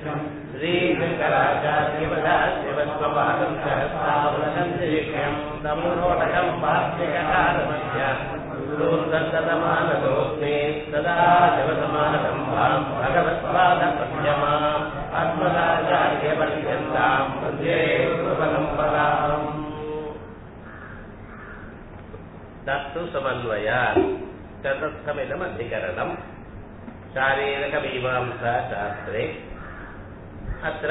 श्रीशङ्कराचार्यपदाशिवस्वपादं सहस्रावलकं श्रीकृष्णं तमोरोटकं वार्तिककारमध्य दूर्दन्तमानतोऽस्मि सदा शिवसमानसम्भां भगवत्पादपद्यमाम् आत्मदाचार्यपर्यन्तां वन्दे परम्पराम् तत्तु समन्वयात् चतुर्थमिदमधिकरणम् शारीरकमीमांसाशास्त्रे अत्र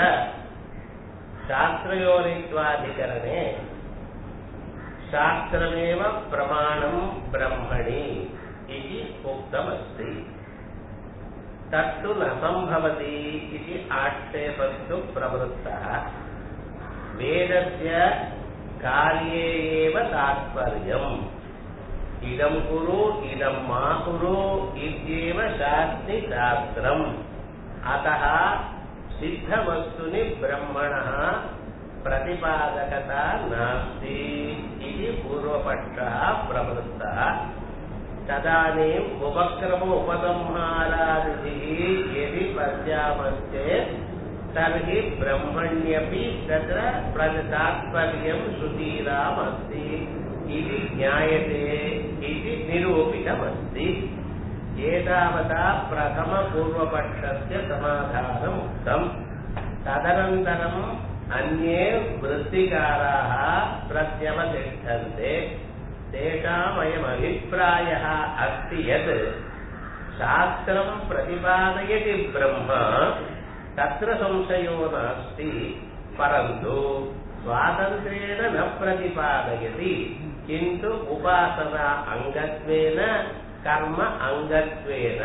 शास्त्रयोनित्वाधिकरणे शास्त्रमेव प्रमाणं ब्रह्मणि इति उक्तमस्ति तत्तु न सम्भवति इति आक्षेपस्तु प्रवृत्तः वेदस्य कार्ये एव तात्पर्यम् इदं कुरु इदं मा कुरु इत्येव शास्ति शास्त्रम् अतः सिद्धवस्तुनि ब्रह्मणः प्रतिपादकता नास्ति इति पूर्वपक्षः प्रवृत्तः तदानीम् उपक्रमोपसंहारादिभिः यदि पश्यामश्चेत् तर्हि ब्रह्मण्यपि तत्र तात्पर्यं श्रुतीनामस्ति इति ज्ञायते इति निरूपितमस्ति एतावता प्रथमपूर्वपक्षस्य समाधानम् उक्तम् तदनन्तरम् अन्ये वृत्तिकाराः प्रत्यवतिष्ठन्ते तेषामयमभिप्रायः अस्ति यत् शास्त्रं प्रतिपादयति ब्रह्म तत्र संशयो नास्ति परन्तु स्वातन्त्र्येण न प्रतिपादयति किन्तु उपासना अङ्गत्वेन कर्म अङ्गत्वेन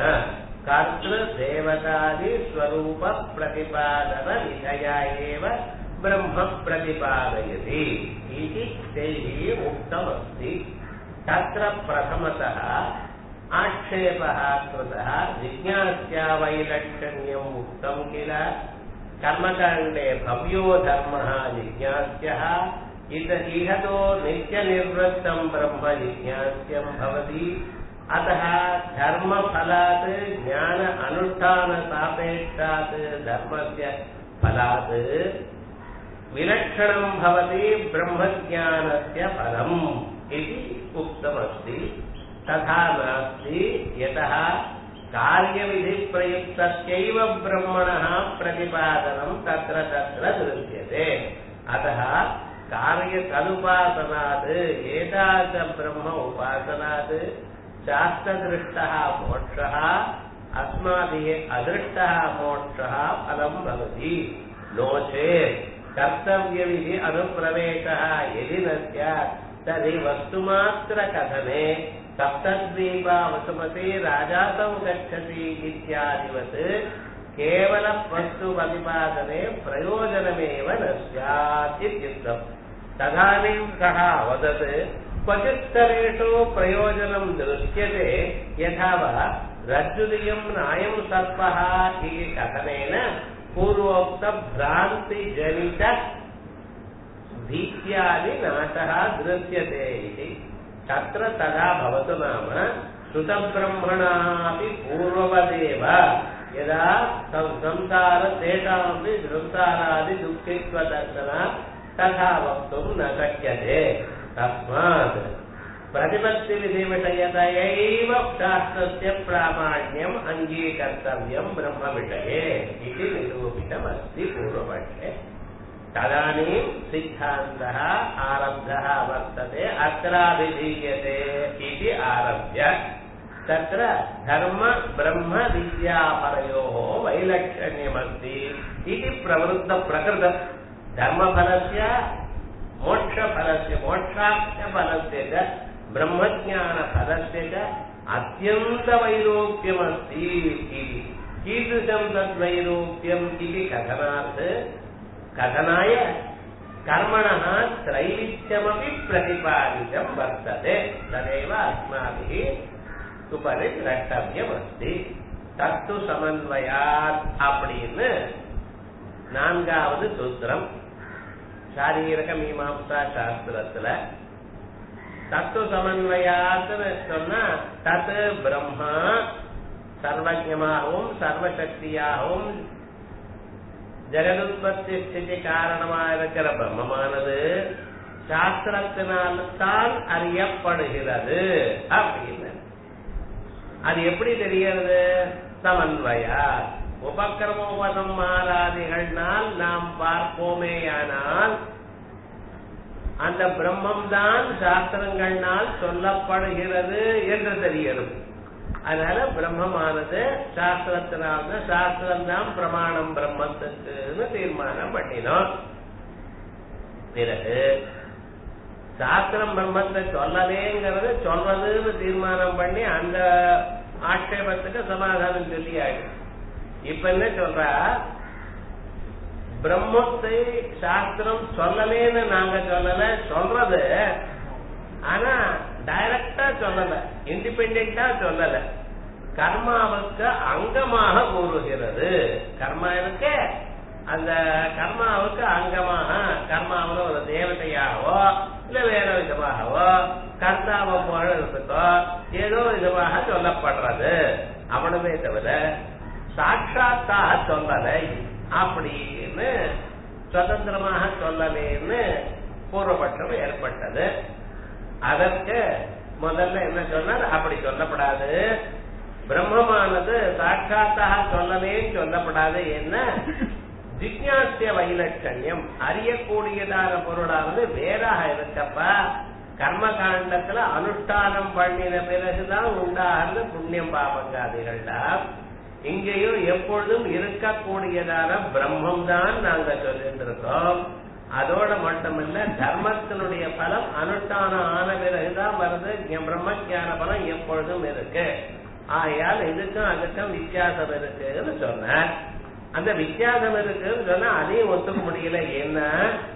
कर्तृदेवतादिस्वरूपप्रतिपादनविधया एव ब्रह्म प्रतिपादयति इति तैः उक्तमस्ति तत्र प्रथमतः आक्षेपः कृतः जिज्ञास्या वैलक्षण्यम् उक्तं किल कर्मकाण्डे भव्यो धर्मः जिज्ञास्यः इत इहतो नित्यनिवृत्तं ब्रह्म जिज्ञास्यं भवति अतः धर्मफलात् ज्ञान अनुष्ठानसापेक्षात् धर्मस्य फलात् विलक्षणं भवति ब्रह्मज्ञानस्य फलम् इति उक्तमस्ति तथा नास्ति यतः कार्यविधिप्रयुक्तस्यैव ब्रह्मणः प्रतिपादनं तत्र तत्र दृश्यते अतः कार्यतदुपासनात् एतादृशब्रह्म उपासनात् शास्त्रदृष्टः मोक्षः अस्माभिः अदृष्टः मोक्षः फलं भवति नो चेत् कर्तव्यविधि अनुप्रवेशः यदि न स्यात् तर्हि वस्तुमात्रकथने सप्तद्वीपा वसुमती राजासौ गच्छति इत्यादिवत् केवलवस्तुप्रतिपादने प्रयोजनमेव न स्यात् इत्युक्तम् तदानीं सः वदत् क्वचित्तरेषु प्रयोजनं दृश्यते यथा वा रज्जुदियं नायं सर्पः इति कथनेन पूर्वोक्तभ्रान्तिजनित भीत्यादिनाशः दृश्यते इति तत्र तदा भवतु नाम श्रुतब्रह्मणाः अपि पूर्ववदेव यदा संसार तेषामपि संसारादिदुःखित्वदर्शनात् तथा वक्तुं न शक्यते तस्मात् प्रतिपत्तिविधिविषयतयैव शास्त्रस्य प्रामाण्यम् अङ्गीकर्तव्यम् ब्रह्मविषये इति निरूपितमस्ति पूर्वपक्षे तदानीं सिद्धान्तः आरब्धः वर्तते अत्राभिधीयते इति आरभ्य तत्र धर्म ब्रह्म विद्यापरयोः वैलक्षण्यमस्ति इति प्रवृत्तप्रकृतम् धर्मफलस्य मोक्षफलस्य मोक्षाख्यफलस्य च ब्रह्मज्ञानफलस्य च अत्यन्तवैरोग्यमस्ति इति कीदृशं तद्वैरोग्यम् इति कथनात् कथनाय कर्मणः त्रैविध्यमपि प्रतिपादितं वर्तते तदेव अस्माभिः उपरि द्रष्टव्यमस्ति தத்து சமன்வயாத் அப்படின்னு நான்காவது சூத்திரம் சாரீரக மீமாம்சா சாஸ்திரத்துல தத்துவ சமன்வயாத்துன்னு சொன்னா தத்து பிரம்மா சர்வஜமாகவும் சர்வசக்தியாகவும் ஜெகதுற்பத்தி ஸ்திதி காரணமா இருக்கிற பிரம்மமானது சாஸ்திரத்தினால் தான் அறியப்படுகிறது அப்படின்னு அது எப்படி தெரிகிறது சமன்வயா உபக்கிரமோபதம் மாறாதிகள்னால் நாம் பார்ப்போமேயானால் அந்த பிரம்மம் தான் சாஸ்திரங்கள்னால் சொல்லப்படுகிறது என்று தெரிகிறது அதனால பிரம்மமானது சாஸ்திரத்தினால் சாஸ்திரம் தான் பிரமாணம் பிரம்மத்துக்குன்னு தீர்மானம் பண்ணினோம் பிறகு சாஸ்திரம் பிரம்மத்தை சொல்லலேங்கிறது சொல்றதுன்னு தீர்மானம் பண்ணி அந்த ஆட்சேபத்துக்கு சமாதானம் சொல்லி ஆயிடும் இப்ப என்ன சொல்றா பிரம்மத்தை சாஸ்திரம் சொல்லலேன்னு நாங்க சொல்லல சொல்றது ஆனா டைரக்டா சொல்லல இண்டிபெண்டா சொல்லல கர்மாவுக்கு அங்கமாக கூறுகிறது கர்மா இருக்கு அந்த கர்மாவுக்கு அங்கமாக கர்மாவில் ஒரு தேவதையாகவோ இல்ல வேற விதமாகவோ கர்த்தாவை போறதுக்கோ ஏதோ விதமாக சொல்லப்படுறது அவனுமே தவிர சாட்சாத்தாக சொல்லலை அப்படின்னு சுதந்திரமாக சொல்லலேன்னு பூர்வபட்சம் ஏற்பட்டது அதற்கு முதல்ல என்ன சொன்னார் அப்படி சொல்லப்படாது பிரம்மமானது சாட்சாத்தாக சொல்லலேன்னு சொல்லப்படாது என்ன ஜிக்யாசிய வைலட்சண்யம் அறியக்கூடியதான பொருளானது வேறாக இருக்கப்பா கர்ம காண்டத்துல அனுஷ்டானம் பண்ணின பிறகுதான் உண்டாகிறது புண்ணியம் பாபங்காதிகள்லாம் இங்கேயும் எப்பொழுதும் இருக்கக்கூடியதான பிரம்மம் தான் நாங்க சொல்லிட்டு இருக்கோம் அதோட மட்டுமல்ல தர்மத்தினுடைய பலம் அனுஷ்டானம் ஆன பிறகுதான் வருது பிரம்ம ஜான பலம் எப்பொழுதும் இருக்கு ஆகையால் இதுக்கும் அதுக்கும் வித்தியாசம் இருக்குன்னு சொன்னார் அந்த வித்தியாசம் இருக்குன்னு சொன்னா அதையும் ஒத்துக்க முடியல ஏன்னா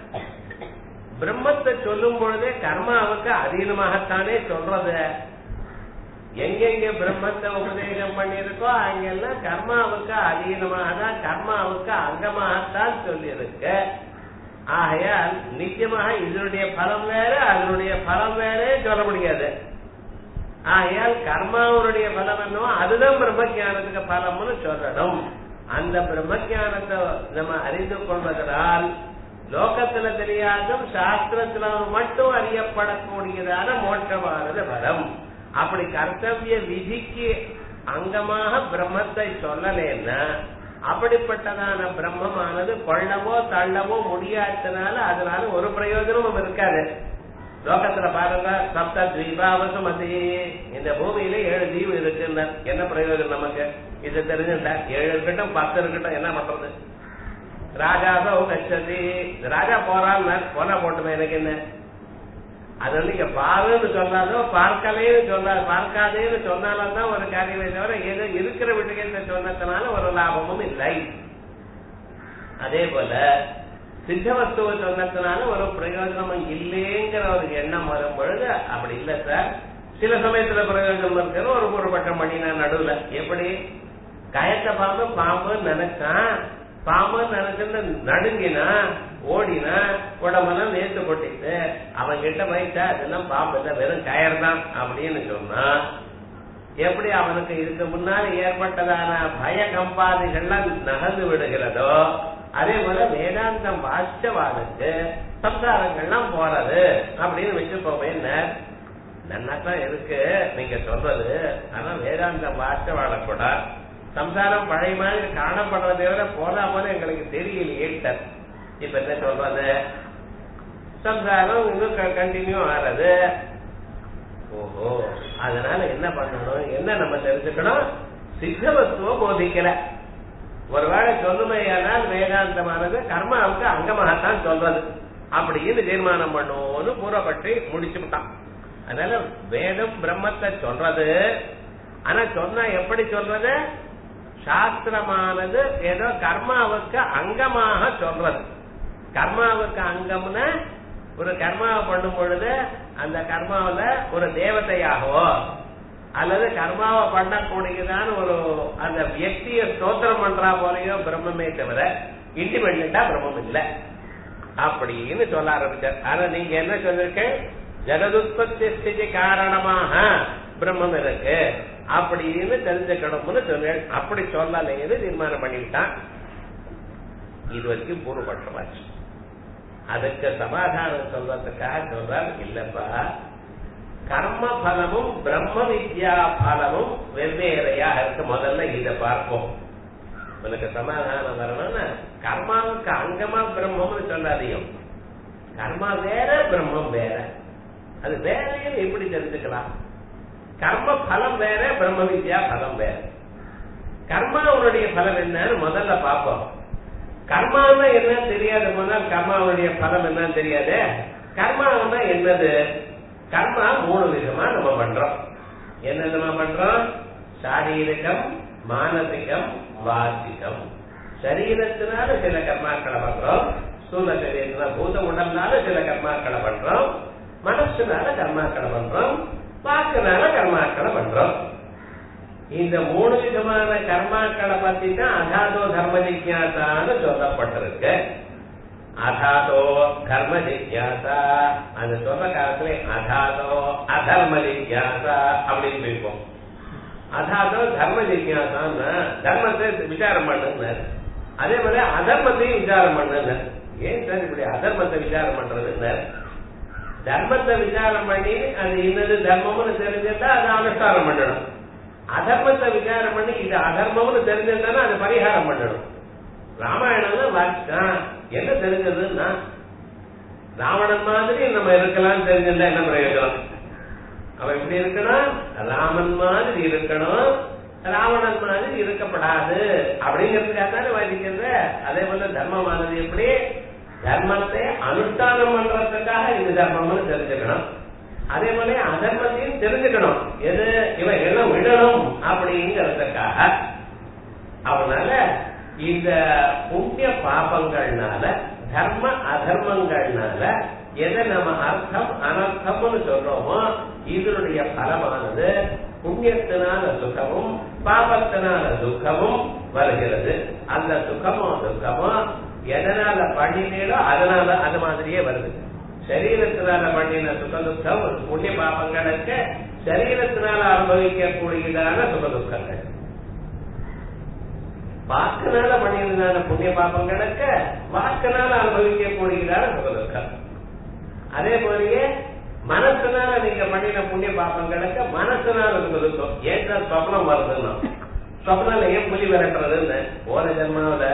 பிரம்மத்தை சொல்லும் பொழுதே கர்மாவுக்கு அதீனமாகத்தானே சொல்றது எங்கெங்க பிரம்மத்தை உபதேசம் பண்ணிருக்கோ அங்கெல்லாம் கர்மாவுக்கு அதீனமாக தான் கர்மாவுக்கு அங்கமாகத்தான் சொல்லியிருக்கு ஆகையால் நிச்சயமாக இதனுடைய பலம் வேற அதனுடைய பலம் வேற சொல்ல முடியாது ஆகையால் கர்மாவுடைய பலம் என்னவோ அதுதான் பிரம்ம ஜானத்துக்கு பலம்னு சொல்லணும் அந்த பிரம்ம ஜானத்தை நம்ம அறிந்து கொள்வதனால் லோகத்துல தெரியாதும் சாஸ்திரத்துல மட்டும் அறியப்படக்கூடியதான மோட்சமானது பலம் அப்படி கர்த்தவிய விதிக்கு அங்கமாக பிரம்மத்தை சொல்லலேன்னா அப்படிப்பட்டதான பிரம்மமானது கொள்ளவோ தள்ளவோ முடியாததுனால அதனால ஒரு பிரயோஜனமும் இருக்காது லோகத்துல பாருங்க சப்த தீபாவசமதி இந்த பூமியில ஏழு தீவு இருக்குன்னா என்ன பிரயோஜனம் நமக்கு இது தெரிஞ்சுட்டா ஏழு இருக்கட்டும் பத்து இருக்கட்டும் என்ன பண்றது ராஜாதோ கச்சதி ராஜா போறான்னு போனா போட்டுமே எனக்கு என்ன அது வந்து இங்க பாருன்னு சொன்னாலோ பார்க்கலேன்னு சொன்னா பார்க்காதேன்னு சொன்னாலும் தான் ஒரு காரியமே தவிர ஏதோ இருக்கிற வீட்டுக்கு சொன்னதுனால ஒரு லாபமும் இல்லை அதே போல சித்த வஸ்துவை சொன்னதுனால ஒரு பிரயோஜனமும் இல்லைங்கிற ஒரு எண்ணம் வரும் பொழுது அப்படி இல்லை சார் சில சமயத்துல பிரயோஜனம் இருக்கிற ஒரு பொருட்பட்டம் பண்ணினா நடுவுல எப்படி கயத்த பாம்பு பாம்புன்னு நினைச்சான் பாம்புன்னு நினைச்சுட்டு நடுங்கினா ஓடினா உடம்பெல்லாம் நேத்து கொட்டிட்டு அவன் கிட்ட போயிட்டா அதெல்லாம் பாம்பு இல்ல வெறும் கயர் தான் அப்படின்னு சொன்னா எப்படி அவனுக்கு இதுக்கு முன்னாடி ஏற்பட்டதான பய கம்பாதிகள்லாம் நகர்ந்து விடுகிறதோ அதே போல வேதாந்தம் வாசிச்சவாளுக்கு சம்சாரங்கள்லாம் போறது அப்படின்னு வச்சுப்போமே நன்னாத்தான் இருக்கு நீங்க சொல்றது ஆனா வேதாந்தம் வாசிச்ச கூட சம்சாரம் பழைய மாதிரி காணப்படுறதை விட போனா போல எங்களுக்கு தெரியலையே இப்ப என்ன சொல்றது சம்சாரம் இன்னும் கண்டினியூ ஆறது ஓஹோ அதனால என்ன பண்ணணும் என்ன நம்ம தெரிஞ்சுக்கணும் சித்தவத்துவம் போதிக்கல ஒருவேளை சொல்லுமையானால் வேதாந்தமானது கர்மாவுக்கு அங்கமாகத்தான் சொல்றது அப்படின்னு தீர்மானம் பண்ணுவோம்னு பூர்வப்பட்டு முடிச்சுட்டான் அதனால வேதம் பிரம்மத்தை சொல்றது ஆனா சொன்னா எப்படி சொல்றது சாஸ்திரமானது ஏதோ கர்மாவுக்கு அங்கமாக சொல்றது கர்மாவுக்கு அங்கம்னா ஒரு கர்மாவை பண்ணும் பொழுது அந்த கர்மாவில ஒரு தேவதையாகவோ அல்லது கர்மாவை பண்ணக்கூடியதான ஒரு அந்த வியக்திய ஸ்தோத்திரம் பண்றா போலயோ பிரம்மமே தவிர இண்டிபெண்டா பிரம்மம் இல்லை அப்படின்னு சொல்ல ஆரம்பிச்சார் ஆனா நீங்க என்ன சொல்லிருக்க ஜெகதுற்பத்தி ஸ்திதி காரணமாக பிரம்மம் இருக்கு அப்படின்னு தெரிஞ்சுக்கணும்னு சொன்ன அப்படி சொல்லலைன்னு தீர்மானம் பண்ணிவிட்டான் இது வரைக்கும் பூர்வபட்சமாச்சு அதுக்கு சமாதானம் சொல்றதுக்காக சொல்றார் இல்லப்பா கர்ம பலமும் பிரம்ம வித்யா பலமும் வெவ்வேறையாக இருக்கு முதல்ல இதை பார்ப்போம் உனக்கு சமாதானம் வரணும்னா கர்மாவுக்கு அங்கமா பிரம்மம்னு சொல்லாதையும் கர்மா வேற பிரம்மம் வேற அது வேறையும் எப்படி தெரிஞ்சுக்கலாம் கர்ம பலம் வேற பிரம்ம வித்யா பலம் வேற கர்மாவுடைய பலம் என்னன்னு முதல்ல பார்ப்போம் கர்மாவுன்னா என்ன தெரியாது முதல் கர்மாவுடைய பலம் என்னன்னு தெரியாது கர்மாவுன்னா என்னது கர்மா மூணு விதமா நம்ம பண்றோம் என்ன நம்ம பண்றோம் சாரீரிகம் மானசிகம் வாசிகம் சரீரத்தினால சில கர்மாக்களை பண்றோம் ஸ்தூல சரீரத்தினால பூத உடல்னால சில கர்மாக்களை பண்றோம் மனசுனால கர்மாக்களை பண்றோம் வாக்குனால கர்மாக்களை பண்றோம் இந்த மூணு விதமான கர்மாக்களை பத்தி தான் அதாதோ தர்ம ஜிக்யாசான்னு சொல்லப்பட்டிருக்கு அதாதோ தர்ம ஜிக்யாசா அந்த சொல்ற காலத்துல அதாதோ அதர்ம ஜிக்யாசா அப்படின்னு போயிருக்கோம் அதாதோ தர்ம ஜிக்யாசான்னு தர்மத்தை விசாரம் பண்ணுனார் அதே மாதிரி அதர்மத்தையும் விசாரம் பண்ணுங்க ஏன் சார் இப்படி அதர்மத்தை விசாரம் பண்றதுன்னு தர்மத்தை விசாரம் பண்ணி அது இன்னது தர்மம்னு தெரிஞ்சிருந்தா அதை அனுஷ்டானம் பண்ணணும் அதர்மத்தை விசாரம் பண்ணி இது அதர்மம்னு தெரிஞ்சிருந்தா அதை பரிகாரம் பண்ணணும் ராமாயணம் வாசித்தான் என்ன தெரிஞ்சதுன்னா ராவணன் மாதிரி நம்ம இருக்கலாம் தெரிஞ்சிருந்தா என்ன பிரயோஜனம் அவன் எப்படி இருக்கணும் ராமன் மாதிரி இருக்கணும் ராவணன் மாதிரி இருக்கப்படாது அப்படிங்கிறதுக்காக தானே வாதிக்கிறது அதே போல தர்மமானது எப்படி தர்மத்தை அனுஷ்டானம் பண்றதுக்காக இந்த தர்மம்னு தெரிஞ்சுக்கணும் அதே போல அதர்மத்தையும் தெரிஞ்சுக்கணும் எது இவன் எல்லாம் விடணும் அப்படிங்கிறதுக்காக அதனால இந்த புண்ணிய பாபங்கள்னால தர்ம அதர்மங்கள்னால எதை நம்ம அர்த்தம் அனர்த்தம்னு சொல்றோமோ இதனுடைய பலமானது புண்ணியத்தினால சுகமும் பாபத்தினால துக்கமும் வருகிறது அந்த சுகமோ துக்கமோ எதனால பண்ணினீங்களோ அதனால அது மாதிரியே வருது சரீரத்தினால பண்ணின சுக துக்கம் புண்ணிய பாபங்களுக்கு சரீரத்தினால அனுபவிக்கக்கூடியதான சுக துக்கங்கள் வாக்குனால பண்ணியிருந்தான புண்ணிய பாபங்களுக்கு வாக்குனால அனுபவிக்கக்கூடியதான சுக துக்கம் அதே போலயே மனசுனால நீங்க பண்ணின புண்ணிய பாபங்களுக்கு மனசுனால சுக துக்கம் ஏற்ற சொப்னம் வருதுன்னா சொப்னால ஏன் புலி விரட்டுறதுன்னு போன ஜென்மாவில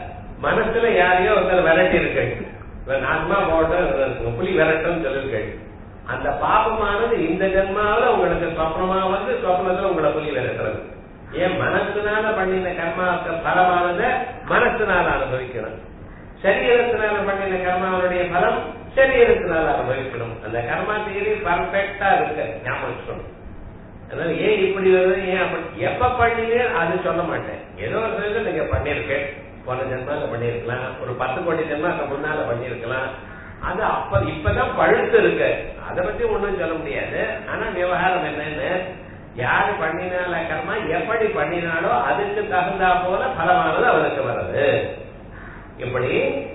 மனசுல யாரையோ ஒருத்தர் விரட்டி இருக்கு நாசமா போட்டு புலி விரட்டும் சொல்லிருக்கேன் அந்த பாபமானது இந்த ஜென்மாவில உங்களுக்கு சொப்னமா வந்து சொப்னத்துல உங்களை புலி விரட்டுறது ஏன் மனசுனால பண்ணின கர்மாவுக்கு பலமானத மனசுனால அனுபவிக்கணும் சரீரத்தினால பண்ணின கர்மாவுடைய பலம் சரீரத்தினால அனுபவிக்கணும் அந்த கர்மா தியரி பர்ஃபெக்டா இருக்கு ஞாபகம் வச்சுக்கணும் அதனால ஏன் இப்படி வருது ஏன் அப்படி எப்ப பண்ணீங்க அது சொல்ல மாட்டேன் ஏதோ ஒரு விஷயம் நீங்க பண்ணிருக்கேன் போன ஜென்மால பண்ணிருக்கலாம் ஒரு பத்து கோடி ஜென்மாக்கு முன்னால பண்ணிருக்கலாம் அது அப்ப இப்பதான் பழுத்து இருக்கு அதை பத்தி ஒண்ணும் சொல்ல முடியாது ஆனா விவகாரம் என்னன்னு யாரு பண்ணினால கர்மா எப்படி பண்ணினாலோ அதுக்கு தகுந்தா போல பலமானது அவருக்கு வருது இப்படி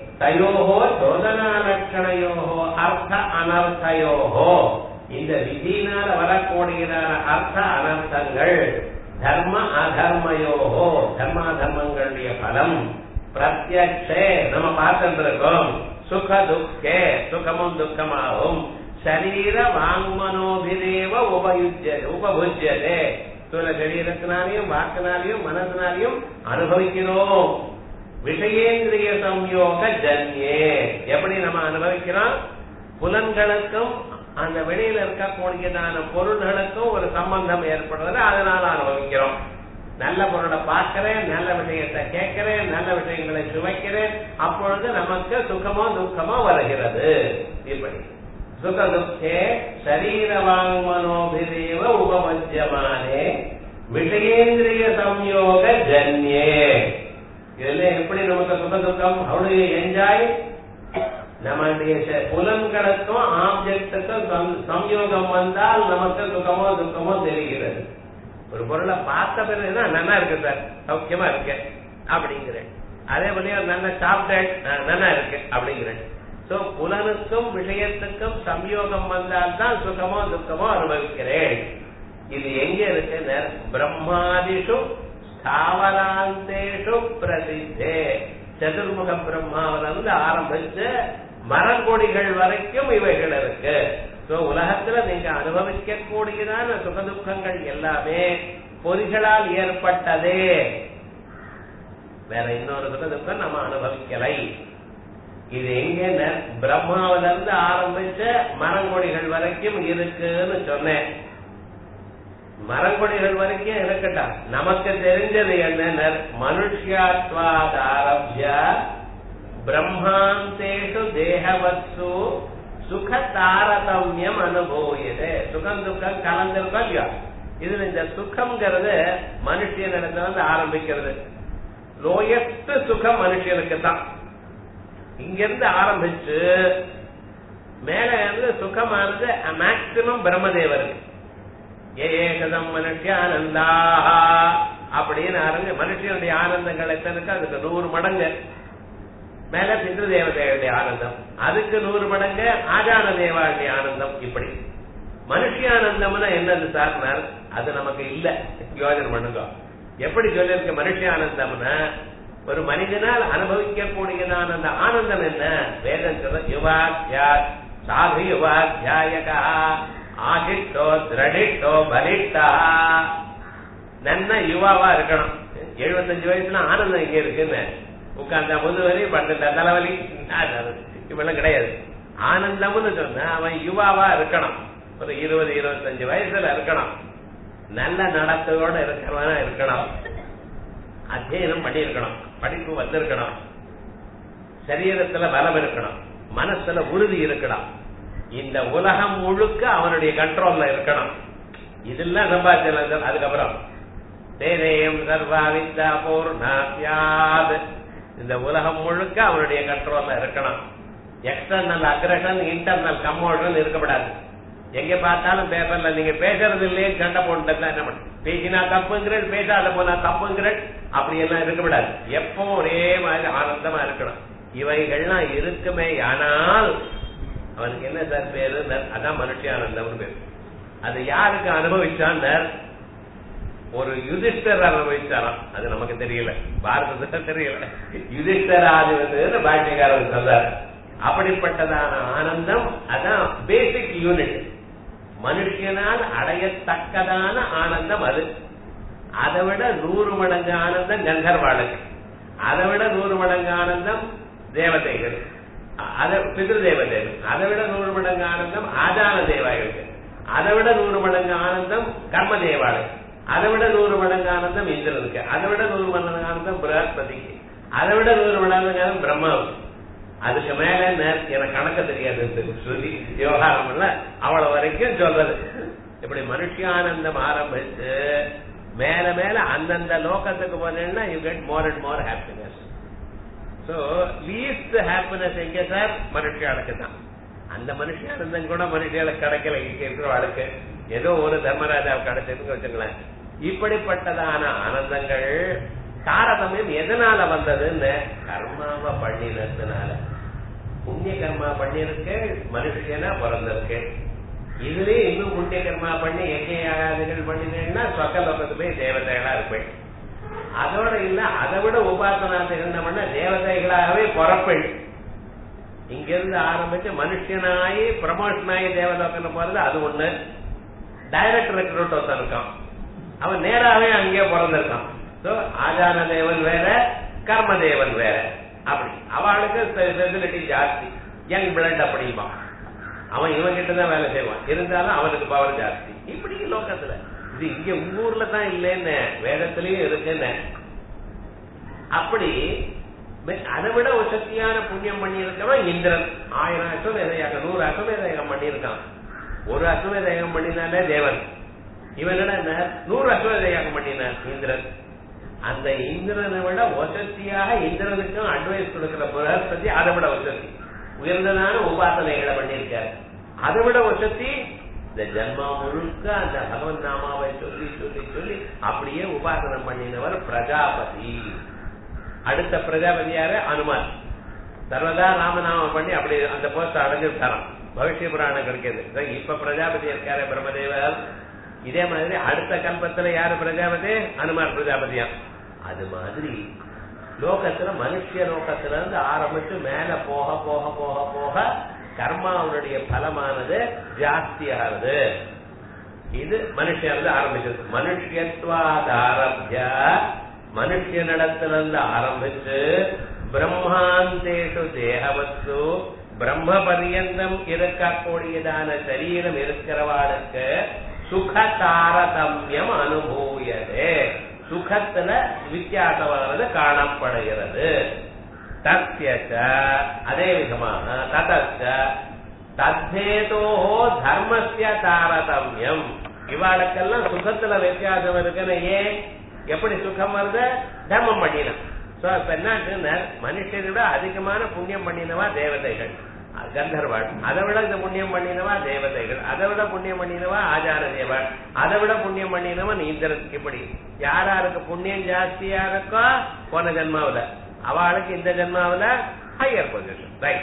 தயோகோ சோதனா லட்சணையோகோ அர்த்த அனர்த்தயோகோ இந்த விதியினால வரக்கூடியதான அர்த்த அனர்த்தங்கள் தர்ம அதர்மயோகோ தர்ம அதர்மங்களுடைய பலம் பிரத்யக்ஷே நம்ம பார்த்துட்டு இருக்கோம் சுக துக்கே சுகமும் துக்கமாகும் சரீர வாங்மனோபிதேவ உபயுஜ்ய உபபுஜ்யதே சில சரீரத்தினாலையும் வாக்கினாலையும் மனத்தினாலையும் அனுபவிக்கிறோம் விஷயேந்திரிய சம்யோக ஜன்யே எப்படி நம்ம அனுபவிக்கிறோம் புலன்களுக்கும் அந்த வெளியில இருக்கக்கூடியதான பொருள்களுக்கும் ஒரு சம்பந்தம் ஏற்படுறது அதனால அனுபவிக்கிறோம் நல்ல பொருளை பார்க்கிறேன் நல்ல விஷயத்தை கேட்கிறேன் நல்ல விஷயங்களை சுவைக்கிறேன் அப்பொழுது நமக்கு சுகமோ துக்கமோ வருகிறது இப்படி சுக துக்கே சரீர வாங்மனோபிதேவ உபமஜ்யமானே விஷயேந்திரிய சம்யோக ஜன்யே இதுல எப்படி நமக்கு சுக துக்கம் அவனுடைய என்ஜாய் நம்மளுடைய புலன்களுக்கும் ஆப்ஜெக்டுக்கும் சம்யோகம் வந்தால் நமக்கு சுகமோ துக்கமோ தெரிகிறது ஒரு பொருளை பார்த்த பிறகு நல்லா இருக்கு சார் சௌக்கியமா இருக்கு அப்படிங்கிறேன் அதே போல நல்ல சாப்பிட்டேன் நல்லா இருக்கு அப்படிங்கிறேன் சோ புலனுக்கும் விஷயத்துக்கும் சம்யோகம் வந்தால்தான் சுகமோ துக்கமோ அனுபவிக்கிறேன் இது எங்க இருக்கு பிரம்மாதிஷு ஸ்தாவராந்தேஷு பிரசித்தே சதுர்முக பிரம்மாவில இருந்து ஆரம்பிச்சு மரங்கொடிகள் வரைக்கும் இவைகள் இருக்கு சோ உலகத்துல நீங்க அனுபவிக்க கூடியதான சுகதுக்கங்கள் எல்லாமே பொறிகளால் ஏற்பட்டதே வேற இன்னொரு சுகதுக்கம் நம்ம அனுபவிக்கலை இது எங்க பிரம்மாவில இருந்து ஆரம்பிச்ச மரங்கொடிகள் வரைக்கும் இருக்குன்னு சொன்னேன் மரங்கொடிகள் வரைக்கும் இருக்கட்டும் நமக்கு தெரிஞ்சது என்ன மனுஷியாத்வாத் ஆரம்பிய பிரம்மாந்தேஷு தேகவத்சு சுக தாரதமியம் அனுபவியது சுகம் துக்கம் கலந்திருக்கோம் இல்லையா இதுல இந்த சுகம்ங்கிறது மனுஷனிடத்துல வந்து ஆரம்பிக்கிறது லோயஸ்ட் சுகம் மனுஷனுக்கு தான் இங்கிருந்து ஆரம்பிச்சு மேல இருந்து சுகமானது மேக்சிமம் பிரம்மதேவருக்கு ஏகதம் மனுஷியானந்தா அப்படின்னு ஆரம்பி மனுஷனுடைய ஆனந்தங்கள் எத்தனுக்கு அதுக்கு நூறு மடங்கு மேல பித்ரு தேவதைகளுடைய ஆனந்தம் அதுக்கு நூறு மடங்கு ஆஜான தேவாளுடைய ஆனந்தம் இப்படி மனுஷியானந்தம்னா என்னது சார்னார் அது நமக்கு இல்ல யோஜனை பண்ணுங்க எப்படி சொல்லிருக்க மனுஷியானந்தம்னா ஒரு மனிதனால் அனுபவிக்க கூடியதான அந்த ஆனந்தம் என்ன வேதம் சொல்ல யுவாத்யா சாது யுவாத்தியாயகா ஆகிட்டோ திரடிட்டோ பலிட்டா நன்ன யுவாவா இருக்கணும் எழுபத்தஞ்சு வயசுல ஆனந்தம் இங்க இருக்குன்னு உட்கார்ந்தா முதுவலி பன்னெண்டா தலைவலி இவெல்லாம் கிடையாது ஆனந்தம்னு சொன்னா அவன் யுவாவா இருக்கணும் ஒரு இருபது இருபத்தஞ்சு வயசுல இருக்கணும் நல்ல நடத்தையோட இருக்கிறவனா இருக்கணும் அத்தியனம் பண்ணி இருக்கணும் படிப்பு வந்திருக்கணும் சரீரத்துல பலம் இருக்கணும் மனசுல உறுதி இருக்கணும் இந்த உலகம் முழுக்க அவனுடைய கண்ட்ரோல்ல இருக்கணும் இதெல்லாம் சம்பாதிச்சல அதுக்கப்புறம் தேதேயம் சர்வா வித்தா பூர்ணாத்யாது இந்த உலகம் முழுக்க அவனுடைய கண்ட்ரோல்ல இருக்கணும் எக்ஸ்டர்னல் அக்ரஷன் இன்டர்னல் கம்மோஷன் இருக்கப்படாது எங்க பார்த்தாலும் பேப்பர்ல நீங்க பேசுறது இல்லையே சண்டை போட்டு என்ன பண்ண பேசினா தப்புங்கிறேன் பேசாத போனா தப்புங்கிறேன் அப்படி எல்லாம் இருக்கக்கூடாது எப்பவும் ஒரே மாதிரி ஆனந்தமா இருக்கணும் இவைகள்லாம் இருக்குமே ஆனால் அவனுக்கு என்ன சார் பேரு அதான் மனுஷியானந்தம் பேரு அது யாருக்கு அனுபவிச்சான் ஒரு யுதிஷ்டர் அனுபவிச்சாராம் அது நமக்கு தெரியல பாரதத்துல தெரியல யுதிஷ்டராது வந்து பாட்டியக்காரர் சொல்றார் அப்படிப்பட்டதான ஆனந்தம் அதான் பேசிக் யூனிட் மனுஷனால் அடையத்தக்கதான ஆனந்தம் அது அதை விட நூறு மடங்கு ஆனந்தம் கந்தர்வாளுக்கு அதை விட நூறு மடங்கு ஆனந்தம் தேவதைகள் அதை பிதிரு தேவதைகள் அதை விட நூறு மடங்கு ஆனந்தம் ஆதான தேவாய்களுக்கு அதை விட நூறு மடங்கு ஆனந்தம் கர்ம தேவாளுக்கு அதை விட நூறு மடங்கு ஆனந்தம் இந்திரனுக்கு அதை விட நூறு மடங்கு ஆனந்தம் பிரகஸ்பதிக்கு அதை விட நூறு மடங்கு ஆனந்தம் பிரம்மாவுக்கு அதுக்கு மேல எனக்கு கணக்க தெரியாது ஸ்ருதி விவகாரம் இல்ல அவ்வளவு வரைக்கும் சொல்றது இப்படி மனுஷியானந்தம் ஆரம்பிச்சு மேல மேல அந்தந்த லோகத்துக்கு போனேன்னா you get more and more happiness so least happiness எங்க சார் மனுஷியாளுக்கு தான் அந்த மனுஷியானந்தம் கூட மனுஷியாளுக்கு கிடைக்கல இங்க இருக்கிற வாழ்க்கை ஏதோ ஒரு தர்மராஜாவுக்கு கிடைச்சதுன்னு வச்சுங்களேன் இப்படிப்பட்டதான ஆனந்தங்கள் தாரதமியம் எதனால வந்ததுன்னு கர்மாவை பண்ணினதுனால புண்ணிய கர்மா பண்ணிருக்கு மனுஷனா பிறந்திருக்கு இதுலயே இன்னும் புண்ணிய கர்மா பண்ணி யஜ்யாகாதிகள் பண்ணினேன்னா சொக்க லோகத்து போய் தேவதைகளா இருப்பேன் அதோட இல்ல அதை விட உபாசனா இருந்தவன தேவதைகளாகவே பிறப்பேன் இங்க இருந்து ஆரம்பிச்சு மனுஷனாயி ப்ரமோஷன் ஆகி தேவலோகத்துல போறது அது ஒண்ணு டைரக்ட் ரெக்ரூட் ஒருத்தன் இருக்கான் அவன் நேராவே அங்கே பிறந்திருக்கான் சோ ஆஜான தேவன் வேற கர்ம தேவன் வேற அப்படி அவளுக்கு ஃபெசிலிட்டி ஜாஸ்தி யங் பிளட் அப்படிமா அவன் இவன் கிட்ட தான் வேலை செய்வான் இருந்தாலும் அவனுக்கு பவர் ஜாஸ்தி இப்படி லோகத்துல இது இங்க உங்க ஊர்ல தான் இல்லைன்னு வேதத்திலயும் இருக்குன்னு அப்படி அதை விட ஒரு சக்தியான புண்ணியம் பண்ணி இருக்கவன் இந்திரன் ஆயிரம் அஸ்வமேதையாக நூறு அஸ்வமேதையம் பண்ணியிருக்கான் ஒரு அஸ்வமேதையம் பண்ணினாலே தேவன் இவன் என்ன நூறு அஸ்வமேதையாக பண்ணினான் இந்திரன் அந்த இந்திரனை விட வசதியாக இந்திரனுக்கும் அட்வைஸ் கொடுக்கிற பிரகஸ்பதி அதை விட வசதி உயர்ந்ததான உபாசனைகளை பண்ணியிருக்காரு அதை விட வசதி இந்த ஜன்மா முழுக்க அந்த பகவன் நாமாவை சொல்லி சொல்லி சொல்லி அப்படியே உபாசனம் பண்ணினவர் பிரஜாபதி அடுத்த பிரஜாபதி யாரு அனுமான் சர்வதா ராமநாமம் பண்ணி அப்படி அந்த போஸ்ட் அடைஞ்சிருக்காராம் பவிஷ்ய புராணம் கிடைக்கிறது இப்ப பிரஜாபதி இருக்காரு பிரம்மதேவர் இதே மாதிரி அடுத்த கல்பத்துல யாரு பிரஜாபதி அனுமார் பிரஜாபதியா அது மாதிரி லோகத்துல மனுஷ லோகத்துல இருந்து ஆரம்பிச்சு மேல போக போக போக போக கர்மாவுடைய பலமானது ஜாஸ்தியாகிறது இது மனுஷிலிருந்து ஆரம்பிச்சது மனுஷத்வாதாரபிய மனுஷனிடத்திலிருந்து ஆரம்பிச்சு பிரம்மாந்தேஷு தேகவத்து பிரம்ம பரியந்தம் இருக்கக்கூடியதான சரீரம் இருக்கிறவாளுக்கு சுக தாரதமியம் அனுபூயதே சுகத்துல வித்தியாசமானது காணப்படுகிறது தத்யச்ச அதே விதமாக ததச்ச தத்தேதோ தர்மஸ்ய தாரதமியம் இவாளுக்கெல்லாம் சுகத்துல வித்தியாசம் இருக்குன்னு ஏன் எப்படி சுகம் வருது தர்மம் பண்ணினான் சோ இப்ப என்ன மனுஷனை விட அதிகமான புண்ணியம் பண்ணினவா தேவதைகள் கந்தர்வாள் அதை விட இந்த புண்ணியம் பண்ணினவா தேவதைகள் அதை விட புண்ணியம் பண்ணினவா ஆச்சார தேவாள் அதை விட புண்ணியம் பண்ணினவன் இந்திரன் இப்படி யாராருக்கு புண்ணியம் ஜாஸ்தியா இருக்கோ போன ஜென்மாவில அவளுக்கு இந்த ஜென்மாவில ஹையர் பொசிஷன் ரைட்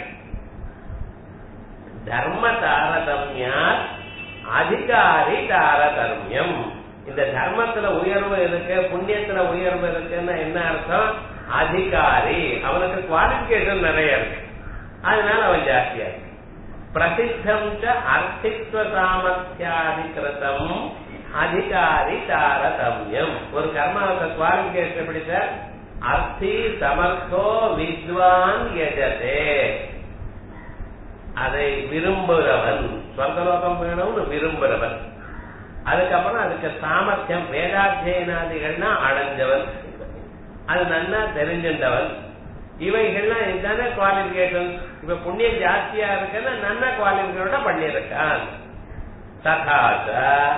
தர்ம தாரதமியா அதிகாரி தாரதமியம் இந்த தர்மத்துல உயர்வு இருக்கு புண்ணியத்துல உயர்வு இருக்குன்னா என்ன அர்த்தம் அதிகாரி அவனுக்கு குவாலிபிகேஷன் நிறைய இருக்கு அதனால அவன் ஜாஸ்தியா இருக்கு பிரசித்தம் அர்த்தித்வ சாமர்த்தியாதிகிருத்தம் அதிகாரி தாரதமியம் ஒரு கர்மாவுக்கு குவாலிபிகேஷன் எப்படி சார் அர்த்தி சமர்த்தோ வித்வான் எஜதே அதை விரும்புகிறவன் சொர்க்கலோகம் வேணும்னு விரும்புகிறவன் அதுக்கப்புறம் அதுக்கு சாமர்த்தியம் வேதாத்தியனாதிகள்னா அடைஞ்சவன் அது நல்லா தெரிஞ்சின்றவன் இவைகள்லாம் இதுதானே குவாலிபிகேஷன் இப்ப புண்ணியம் ஜாஸ்தியா இருக்குன்னா நல்ல குவாலிபிகேஷனோட பண்ணியிருக்கான் தகாச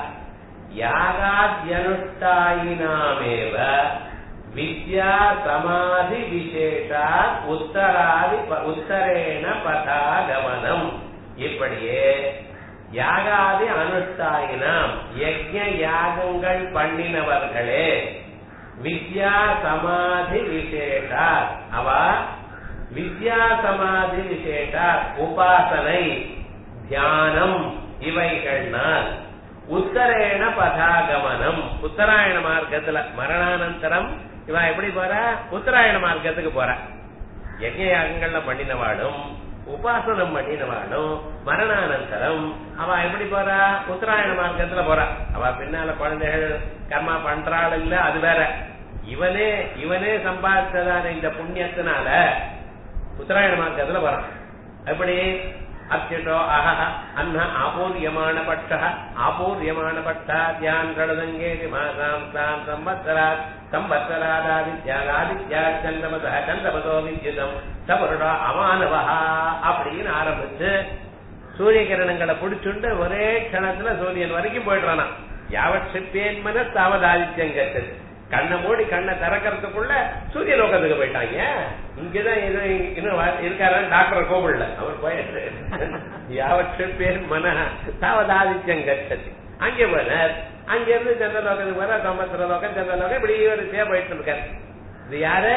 யாகாத்யனுஷ்டாயினாமேவ வித்யா சமாதி விசேஷா உத்தராதி உத்தரேன பதாகமனம் இப்படியே யாகாதி அனுஷ்டாயினாம் யஜ்ய யாகங்கள் பண்ணினவர்களே வித்யா சமாதி விசேஷா அவ வித்யா சமாதி விசேஷா உபாசனை தியானம் இவைகள்னால் உத்தரேண பதாகமனம் உத்தராயண மார்க்கத்துல மரணானந்தரம் இவ எப்படி போற உத்தராயண மார்க்கத்துக்கு போற யஜ்ய யாகங்கள்ல பண்ணினவாடும் உபாசனம் பண்ணினவாடும் மரணானந்தரம் அவ எப்படி போறா உத்தராயண மார்க்கத்துல போறா அவ பின்னால குழந்தைகள் கர்மா பண்றாள் இல்ல அது வேற இவனே இவனே சம்பாதிச்சதான இந்த புண்ணியத்தினால உத்தராயண மார்க்கத்துல போறான் எப்படி அத்தியட்டோ அஹ அன்ன ஆபூர்யமான பட்ச ஆபூர்யமான பட்டா தியான் கடதங்கேதி மாசாம் தாம் சம்பத்சராத் சம்பத்சராதாதித்யாதித்யா சந்திரமத சந்திரமதோ வித்யுதம் சபருடா அமானவா அப்படின்னு ஆரம்பிச்சு சூரிய கிரணங்களை பிடிச்சுண்டு ஒரே க்ஷணத்துல சூரியன் வரைக்கும் போயிடுறானா யாவத் சிப்பேன் மன தாவதாதித்யம் கட்டது கண்ணை மூடி கண்ணை திறக்கிறதுக்குள்ள சூரிய லோகத்துக்கு போயிட்டாங்க இங்கதான் இது இன்னும் இருக்காரு டாக்டர் கோவில்ல அவர் போயிட்டு யாவற்று பேர் மன தாவதாதித்யம் கட்டது அங்கே போனார் அங்க இருந்து சந்திரலோகத்துக்கு போற சம்பத்திர லோகம் சந்திரலோகம் இப்படி ஒரு சே போயிட்டு இருக்காரு இது யாரு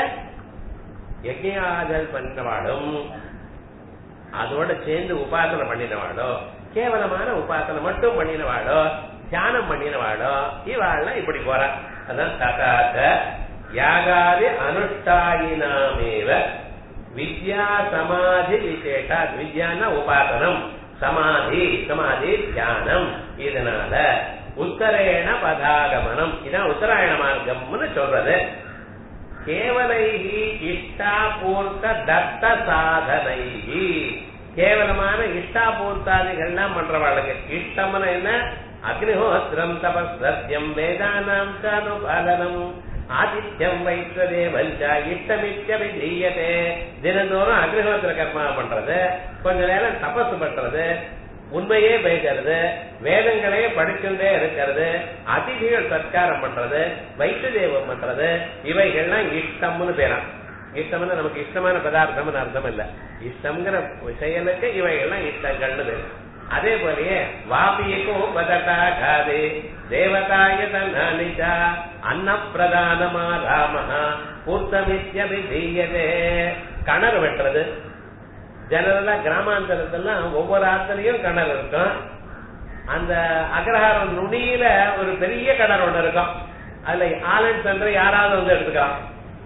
யஜ்யாதல் பண்றவாடும் அதோட சேர்ந்து உபாசனை பண்ணினவாடோ கேவலமான உபாசனை மட்டும் பண்ணினவாடோ தியானம் பண்ணினவாடோ இவாள்லாம் இப்படி போறா அதான் ததாத யாகாதி அனுஷ்டாயினாமேவ வித்யா சமாதி விசேஷா வித்யான்னா உபாசனம் சமாதி சமாதி தியானம் இதனால உத்தரேண பதாகமனம் இதான் உத்தராயண மார்க்கம்னு சொல்றது கேவலைகி இஷ்டாபூர்த்த தத்த சாதனைகி கேவலமான இஷ்டாபூர்த்தாதிகள்லாம் பண்றவாளுக்கு இஷ்டம்னு என்ன அக்னிஹோத்திரம் தபஸ்யம் வேதானாம் சானுபாலனம் ஆதித்யம் வைஸ்வதேவஞ்ச இஷ்டமிச்சபிதீயதே தினந்தோறும் அக்னிஹோத்திர கர்மா பண்றது கொஞ்ச நேரம் தபசு பண்றது உண்மையே பேசுறது வேதங்களே படிச்சுட்டே இருக்கிறது அதிதிகள் சத்காரம் பண்றது வைத்து தேவம் பண்றது இவைகள்லாம் இஷ்டம்னு பேரான் இஷ்டம்னு நமக்கு இஷ்டமான பதார்த்தம்னு அர்த்தம் இல்ல இஷ்டம்ங்கிற செயலுக்கு இவைகள்லாம் இஷ்டங்கள்னு பேரு அதே போலயே வாபியகோ பதட்டா காதே தேவதாய தன்னிச்சா அன்னப்பிரதானமா ராமஹா பூர்த்தமித்யபிதீயதே கணர் வெட்டுறது ஜெனரலா கிராமாந்தரத்தெல்லாம் ஒவ்வொரு ஆத்திலையும் கிணறு இருக்கும் அந்த அக்ரஹாரம் நுனியில ஒரு பெரிய கிணறு ஒண்ணு இருக்கும் அதுல ஆலன் சென்று யாராவது வந்து எடுத்துக்கலாம்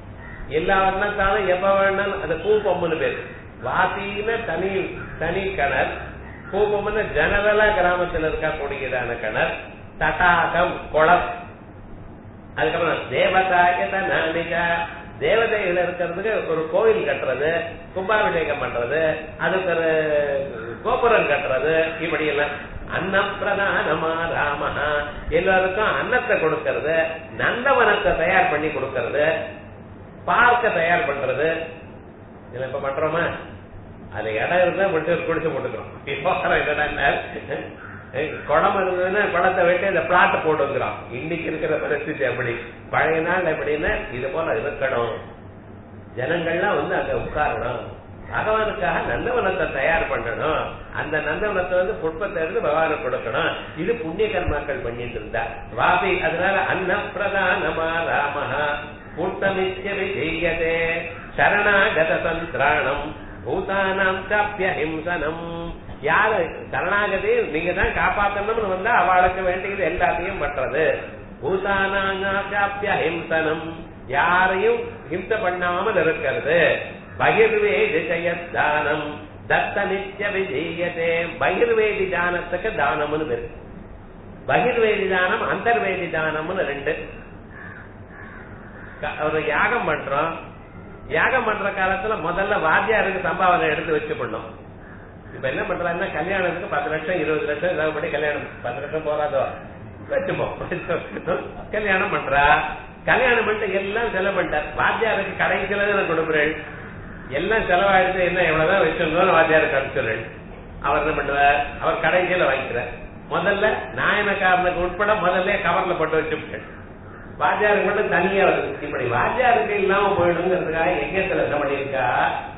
எல்லா வர்ணத்தாலும் எப்ப வேணாலும் அது பூப்பொம்முன்னு பேரு வாசின தனி தனி கிணறு பூப்பொம்முன்னு ஜெனரலா கிராமத்துல இருக்கக்கூடியதான கிணறு தடாகம் குளம் அதுக்கப்புறம் தேவதாயத நானிகா தேவதைகள் இருக்கிறதுக்கு ஒரு கோவில் கட்டுறது கும்பாபிஷேகம் பண்றது அதுக்கு ஒரு கோபுரம் கட்டுறது இப்படி எல்லாம் அன்னப்பிரதானமா ராமஹா எல்லாருக்கும் அன்னத்தை கொடுக்கறது நந்தவனத்தை தயார் பண்ணி கொடுக்கறது பார்க்க தயார் பண்றது இதுல இப்ப பண்றோமா அது இடம் இருந்தா மட்டும் குடிச்சு போட்டுக்கிறோம் இப்போ என்னன்னா குளம் இருந்ததுன்னா குளத்தை வெட்டி அந்த பிளாட் போட்டுக்கிறோம் இன்னைக்கு இருக்கிற பரிஸ்திதி அப்படி பழைய நாள் எப்படின்னா இது போல இருக்கணும் ஜனங்கள்லாம் வந்து அங்க உட்காரணும் பகவானுக்காக நந்தவனத்தை தயார் பண்ணணும் அந்த நந்தவனத்தை வந்து புஷ்பத்தை எடுத்து பகவானுக்கு கொடுக்கணும் இது புண்ணிய கர்மாக்கள் பண்ணிட்டு இருந்தா வாபி அதனால அன்னப்பிரதானமா ராமஹா கூட்டமித்ய விஜயதே சரணாகத சந்திராணம் பூதானாம் சாப்பிய ஹிம்சனம் யாரு சரணாகதி நீங்க தான் காப்பாத்தணும்னு வந்தா அவளுக்கு வேண்டியது எல்லாத்தையும் பண்றது பூதானாங்காப்பிய ஹிம்சனம் யாரையும் ஹிம்ச பண்ணாமல் இருக்கிறது பகிர்வேதி ஜெயத்தானம் தத்த நித்திய விஜயதே பகிர்வேதி தானத்துக்கு தானம்னு பேரு பகிர்வேதி தானம் அந்தர்வேதி தானம்னு ரெண்டு ஒரு யாகம் பண்றோம் யாகம் பண்ற காலத்துல முதல்ல வாத்தியாருக்கு சம்பாவனை எடுத்து வச்சு பண்ணோம் இப்ப என்ன பண்றாங்கன்னா கல்யாணத்துக்கு பத்து லட்சம் இருபது லட்சம் ஏதாவது படி கல்யாணம் பத்து லட்சம் போறாதோ வச்சுப்போம் கல்யாணம் பண்றா கல்யாணம் பண்ணிட்டு எல்லாம் செலவு பண்ணிட்டார் வாத்தியாருக்கு கடைசியில தான் கொடுக்குறேன் எல்லாம் செலவாயிடுச்சு என்ன எவ்வளவுதான் வச்சிருந்தோம் வாத்தியாருக்கு அனுப்பிச்சுறேன் அவர் என்ன பண்ணுவார் அவர் கடைசியில வாங்கிக்கிறார் முதல்ல நாயனக்காரனுக்கு உட்பட முதல்ல கவர்ல போட்டு வச்சுட்டேன் வாத்தியாருக்கு மட்டும் தனியா வருது இப்படி வாத்தியாருக்கு இல்லாம போயிடுங்கிறதுக்காக எங்கத்துல என்ன பண்ணிருக்கா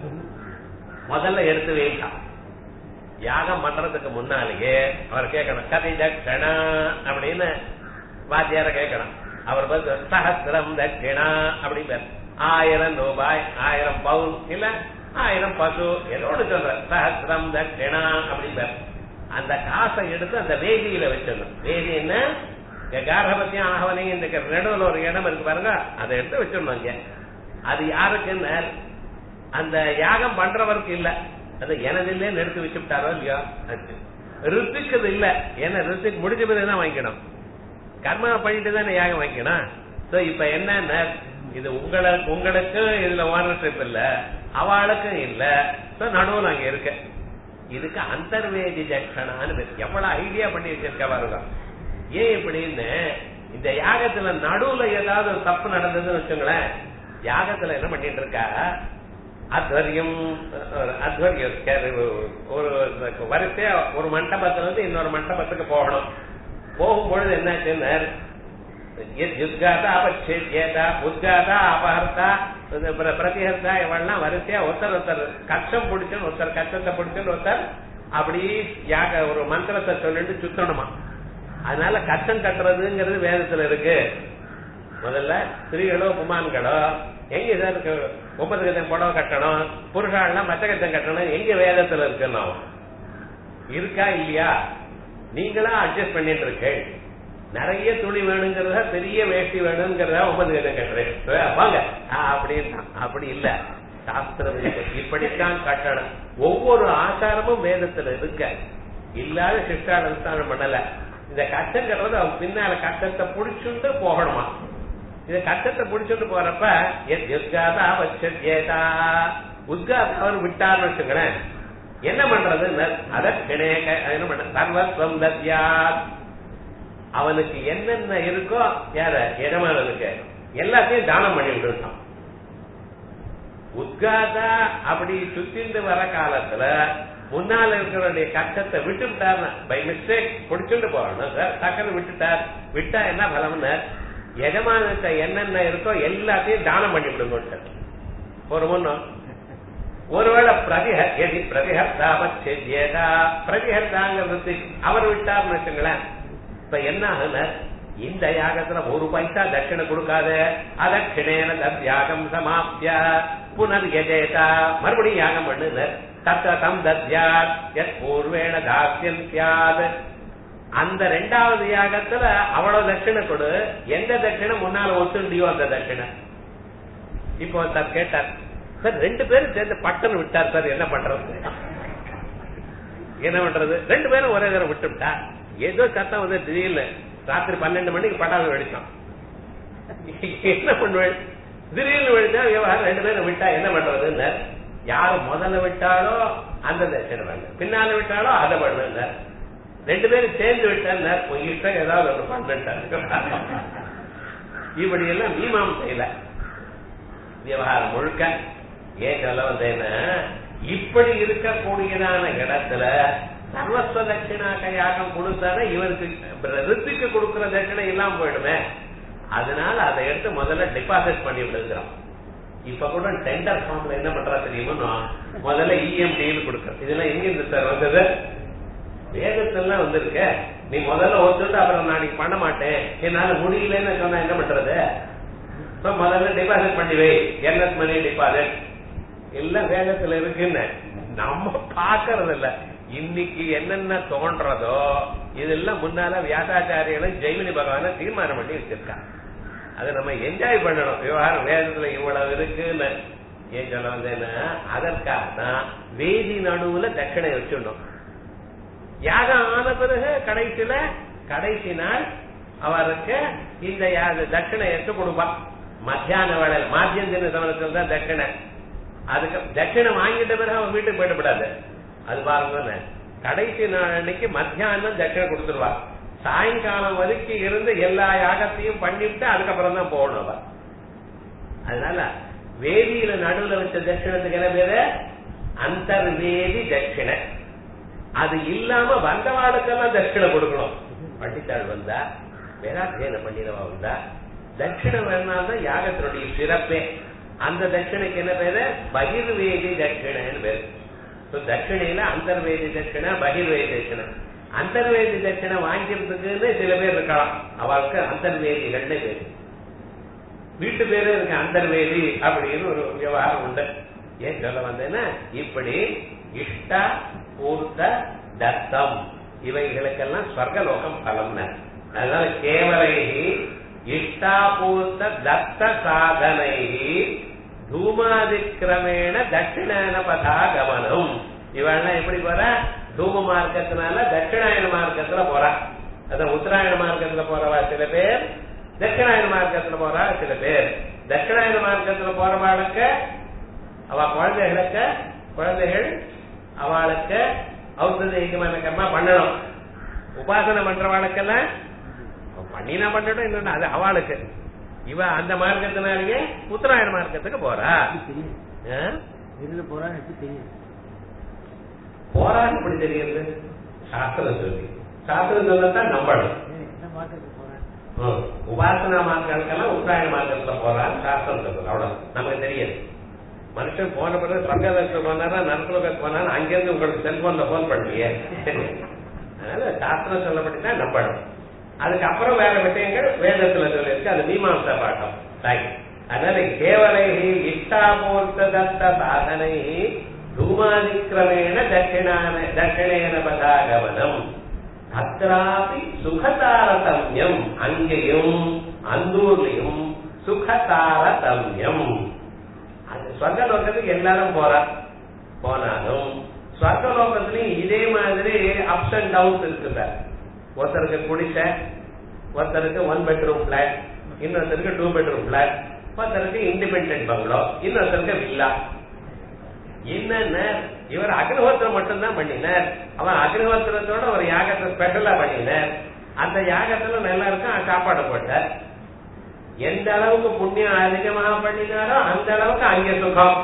முதல்ல எடுத்து வைக்கலாம் யாகம் பண்றதுக்கு முன்னாலேயே அவர் கேட்கணும் கதை தட்சணா அப்படின்னு வாத்தியார கேட்கணும் அவர் வந்து சஹசிரம் தட்சிணா அப்படின்னு ஆயிரம் ரூபாய் ஆயிரம் பவுன் இல்ல ஆயிரம் பசு ஏதோடு சொல்ற சஹசிரம் தட்சிணா அப்படின்னு அந்த காசை எடுத்து அந்த வேதியில வச்சிடணும் வேதி என்ன கார்பத்தியம் ஆகவனையும் இந்த நடுவில் ஒரு இடம் இருக்கு பாருங்க அதை எடுத்து வச்சிடணும் அங்க அது யாருக்குன்னு அந்த யாகம் பண்றவருக்கு இல்ல அது எனது இல்லைன்னு எடுத்து வச்சுட்டாரோ இல்லையோ ரித்துக்கு அது இல்ல ஏன்னா ரித்துக்கு முடிஞ்ச பிறகு தான் வாங்கிக்கணும் கர்மா பண்ணிட்டு தானே யாகம் வாங்கிக்கணும் சோ இப்ப என்ன இது உங்களை உங்களுக்கு இதுல ஓனர்ஷிப் இல்ல அவளுக்கும் இல்ல சோ நடுவில் அங்க இருக்க இதுக்கு அந்தர்வேதி ஜக்ஷனான்னு எவ்வளவு ஐடியா பண்ணி வச்சிருக்க பாருங்க ஏன் இப்படின்னு இந்த யாகத்துல நடுவுல ஏதாவது ஒரு தப்பு நடந்ததுன்னு வச்சுங்களேன் யாகத்துல என்ன பண்ணிட்டு இருக்கா அத்வரியம் அத்வரியம் ஒரு வரிசையா ஒரு மண்டபத்துல இருந்து இன்னொரு மண்டபத்துக்கு போகணும் போகும்பொழுது என்னாச்சுன்னு யுத்காதா அபச்சேதா உத்காதா அபஹர்த்தா பிரதிஹர்த்தா இவெல்லாம் வரிசையா ஒருத்தர் ஒருத்தர் கஷ்டம் பிடிச்சுன்னு ஒருத்தர் கஷ்டத்தை பிடிச்சுன்னு ஒருத்தர் அப்படி யாக ஒரு மந்திரத்தை சொல்லிட்டு சுத்தணுமா அதனால கஷ்டம் கட்டுறதுங்கிறது வேதத்துல இருக்கு முதல்ல ஸ்திரீகளோ குமான்களோ எங்க இதற்கு ஒன்பது கத்தம் புடவை கட்டணும் புருஷாலாம் மச்ச கத்தம் கட்டணும் எங்க வேதத்துல இருக்குன்னு இருக்கா இல்லையா நீங்களா அட்ஜஸ்ட் பண்ணிட்டு இருக்கேன் நிறைய துணி வேணுங்கிறதா பெரிய வேஷ்டி வேணுங்கிறதா ஒன்பது கதம் கட்டுறேன் வாங்க அப்படின்னு அப்படி இல்ல சாஸ்திரம் இப்படித்தான் கட்டணும் ஒவ்வொரு ஆச்சாரமும் வேதத்துல இருக்க இல்லாத சிஷ்டானுஷ்டானம் பண்ணல இந்த கஷ்டம் கட்டுறது அவங்க பின்னால கஷ்டத்தை புடிச்சுட்டு போகணுமா இந்த கஷ்டத்தை புடிச்சுட்டு போறப்ப உத்காதா வச்சேதா உத்காதா அவர் விட்டார்னு வச்சுங்களேன் என்ன பண்றது அதற்கிணே என்ன பண்ற சர்வஸ்வம் தத்யாத் அவனுக்கு என்னென்ன இருக்கோ யார எஜமானனுக்கு எல்லாத்தையும் தானம் பண்ணிட்டு இருக்கான் உத்காதா அப்படி சுத்திட்டு வர காலத்துல முன்னால இருக்கிறவருடைய கஷ்டத்தை விட்டுவிட்டார் பை மிஸ்டேக் பிடிச்சுட்டு போறோம் சார் டக்குன்னு விட்டுட்டார் விட்டா என்ன பலம்னு எஜமானத்தை என்னென்ன இருக்கோ எல்லாத்தையும் தானம் பண்ணி விடுங்க ஒரு முன்னும் ஒருவேளை பிரதிஹ எதி பிரதிஹர்த்தாபச்சேதா பிரதிஹர்த்தாங்கிறது அவர் விட்டார்னு வச்சுங்களேன் இப்ப என்ன ஆகுன இந்த யாகத்துல ஒரு பைசா தட்சிணை கொடுக்காத அதட்சிணேன தத்யாகம் சமாப்திய புனர் எஜேதா மறுபடியும் யாகம் பண்ணுது தத்தம் தத்யாத் எத் பூர்வேண தாஸ்யம் சியாத் அந்த ரெண்டாவது யாகத்துல அவ்வளவு தட்சிணை கொடு எந்த தட்சிணை முன்னால ஒத்துண்டியோ அந்த தட்சிணை இப்போ சார் கேட்டார் சார் ரெண்டு பேரும் சேர்ந்து பட்டன் விட்டார் சார் என்ன பண்றது என்ன பண்றது ரெண்டு பேரும் ஒரே தடவை விட்டு விட்டா ஏதோ சத்தம் வந்து திடீர்னு ராத்திரி பன்னெண்டு மணிக்கு பட்டாசு வெடிச்சோம் என்ன பண்ணுவேன் திடீர்னு வெடிச்சா விவகாரம் ரெண்டு பேரும் விட்டா என்ன பண்றதுன்னு யாரு முதல்ல விட்டாலோ அந்த தட்சணை வேண்டாம் பின்னால விட்டாலோ அதை பண்ணுங்க ரெண்டு பேரும் சேர்ந்து விட்டார் உங்க இஷ்டம் ஏதாவது ஒன்று பண்ணிட்டாரு இப்படி எல்லாம் மீமாசையில விவகாரம் முழுக்க ஏன் சொல்ல வந்தேன்னா இப்படி இருக்கக்கூடியதான இடத்துல சர்வஸ்வ தட்சிணாக்க யாகம் கொடுத்தானே இவருக்கு ரித்துக்கு கொடுக்கிற தட்சிணை இல்லாம போயிடுமே அதனால அதை எடுத்து முதல்ல டெபாசிட் பண்ணி விடுகிறோம் இப்ப கூட டெண்டர் ஃபார்ம்ல என்ன பண்றா தெரியுமா முதல்ல இஎம்டின்னு கொடுக்கறது இதெல்லாம் எங்க இருந்து சார் வந்தது வேதத்தெல்லாம் வந்திருக்க நீ முதல்ல ஒத்துட்டு அப்புறம் நாளைக்கு பண்ண மாட்டேன் என்னால முடியலன்னு சொன்னா என்ன பண்றது இப்ப முதல்ல டெபாசிட் பண்ணி வை என்எஸ் மணி டெபாசிட் எல்லாம் வேதத்துல இருக்குன்னு நம்ம பாக்குறது இல்ல இன்னைக்கு என்னென்ன தோன்றதோ இதெல்லாம் முன்னால வியாசாச்சாரியர்களும் ஜெய்மினி பகவான தீர்மானம் பண்ணி வச்சிருக்காங்க அதை நம்ம என்ஜாய் பண்ணணும் விவகாரம் வேதத்துல இவ்வளவு இருக்குன்னு ஏன் சொல்ல வந்தேன்னா அதற்காக தான் வேதி நடுவுல தட்சணை வச்சிடணும் யாகம் ஆன பிறகு கடைசியில கடைசி நாள் அவருக்கு இந்த யா- தட்சிணை எடுத்து கொடுப்பான் மத்தியான வேலையில மாத்தியம் தின சமயத்தில் தான் தட்சிணை அதுக்கு தட்சிணை வாங்கிட்ட பிறகு அவன் வீட்டுக்கு போயிடக்கூடாது அது பாருங்க கடைசி நாள் அன்னைக்கு மத்தியானம் தட்சிணை கொடுத்துருவா சாயங்காலம் வரைக்கும் இருந்து எல்லா யாகத்தையும் பண்ணிவிட்டு அதுக்கப்புறம் தான் போகணும் அவ அதனால வேதியில நடுவுல வச்ச தட்சிணத்துக்கு என்ன பேரு அந்தர்வேதி தட்சிணை அது இல்லாம வந்தவாளுக்கெல்லாம் தட்சிணை கொடுக்கணும் பண்டித்தாள் வந்தா வேதாத்தியனம் பண்ணினவா வந்தா தட்சிணை வேணால்தான் யாகத்தினுடைய சிறப்பே அந்த தட்சிணைக்கு என்ன பேரு பகிர்வேதி தட்சிணைன்னு பேரு So, தட்சிணையில அந்தர்வேதி தட்சிணை பகிர்வேதி தட்சிணை அந்தர்வேதி தட்சிணை வாங்கிறதுக்குன்னு சில பேர் இருக்கலாம் அவளுக்கு அந்தர்வேதிகள்னு பேரு வீட்டு பேரு இருக்கு அந்தர்வேதி அப்படின்னு ஒரு விவகாரம் உண்டு ஏன் சொல்ல வந்தேன்னா இப்படி இஷ்ட பூர்த்த தத்தம் இவைகளுக்கெல்லாம் ஸ்வர்கலோகம் பலம்னு அதனால கேவலை இஷ்டாபூர்த்த தத்த சாதனை தூமாதிக்கிரமேண தட்சிணாயன பதா கமனம் இவெல்லாம் எப்படி போற தூம மார்க்கத்தினால தட்சிணாயன மார்க்கத்துல போறா அதான் உத்தராயண மார்க்கத்துல போறவா சில பேர் தட்சிணாயன மார்க்கத்துல போறா சில பேர் தட்சிணாயன மார்க்கத்துல போறவாளுக்கு அவ குழந்தைகளுக்கு குழந்தைகள் அவளுக்கு ஔஷதீகமான கர்மா பண்ணணும் உபாசனை பண்றவாளுக்கெல்லாம் பண்ணினா பண்ணட்டும் இன்னொன்னு அது அவளுக்கு இவ அந்த மார்க்கத்தினாலேயே உத்தராயண மார்க்கத்துக்கு போறா தெரியும் ஆ? வெளியில போறான்னு எப்படி தெரியும் போறான்னு எப்படி தெரியுது சாஸ்திரம் சொல்லி சாஸ்திரம் சொல்லத்தான் நம்பணும் ஏன் என்ன மார்க்கெட்டுக்கு போறேன் ம். உபாசனா மார்க்கங்களுக்கெல்லாம் உத்தராயண மார்க்கத்துல போறான்னு சாஸ்திரம் சொல்லுது அவ்வளவு நமக்கு தெரியாது மனுஷன் போன பிறகு ஸ்வர்கத்துக்கு போனாரா நரசுலகத்துக்கு போனாரா அங்கிருந்து உங்களுக்கு செல்போன்ல போன் பண்ணியே அதனால சாஸ்திரம் சொல்லப்பட்டுதான் நம்பணும் அதுக்கப்புறம் வேற விஷயங்கள் வேதத்துல சொல்லியிருக்கு அது மீமாம்சா பாட்டம் ரைட் அதனால கேவலை இஷ்டாபூர்த்த தத்த சாதனை தூமாதிக்கிரமேண தட்சிணான தட்சிணேன பதாகமனம் அत्रापि சுகதாரதமியம் அங்கேயும் அந்தூர்லயும் சுகதாரதமியம் அது ஸ்வர்கலோகத்துக்கு எல்லாரும் போறா போனாலும் ஸ்வர்கலோகத்திலையும் இதே மாதிரி அப்ஸ் அண்ட் டவுன்ஸ் இருக்கு சார் ஒருத்தருக்கு குடிசை ஒருத்தருக்கு ஒன் பெட்ரூம் பிளாட் இன்னொருத்தருக்கு டூ பெட்ரூம் பிளாட் ஒருத்தருக்கு இண்டிபெண்டன்ட் பங்களோ இன்னொருத்தருக்கு வில்லா என்னன்னா இவர் அக்னிஹோத்திரம் மட்டும்தான் பண்ணினார் அவன் அக்னிஹோத்திரத்தோட ஒரு யாகத்தை ஸ்பெஷலா பண்ணினார் அந்த யாகத்துல நல்லா இருக்கும் சாப்பாடு போட்டார் எந்த அளவுக்கு புண்ணியம் அதிகமாக பண்ணினாரோ அந்த அளவுக்கு அங்கே சுகம்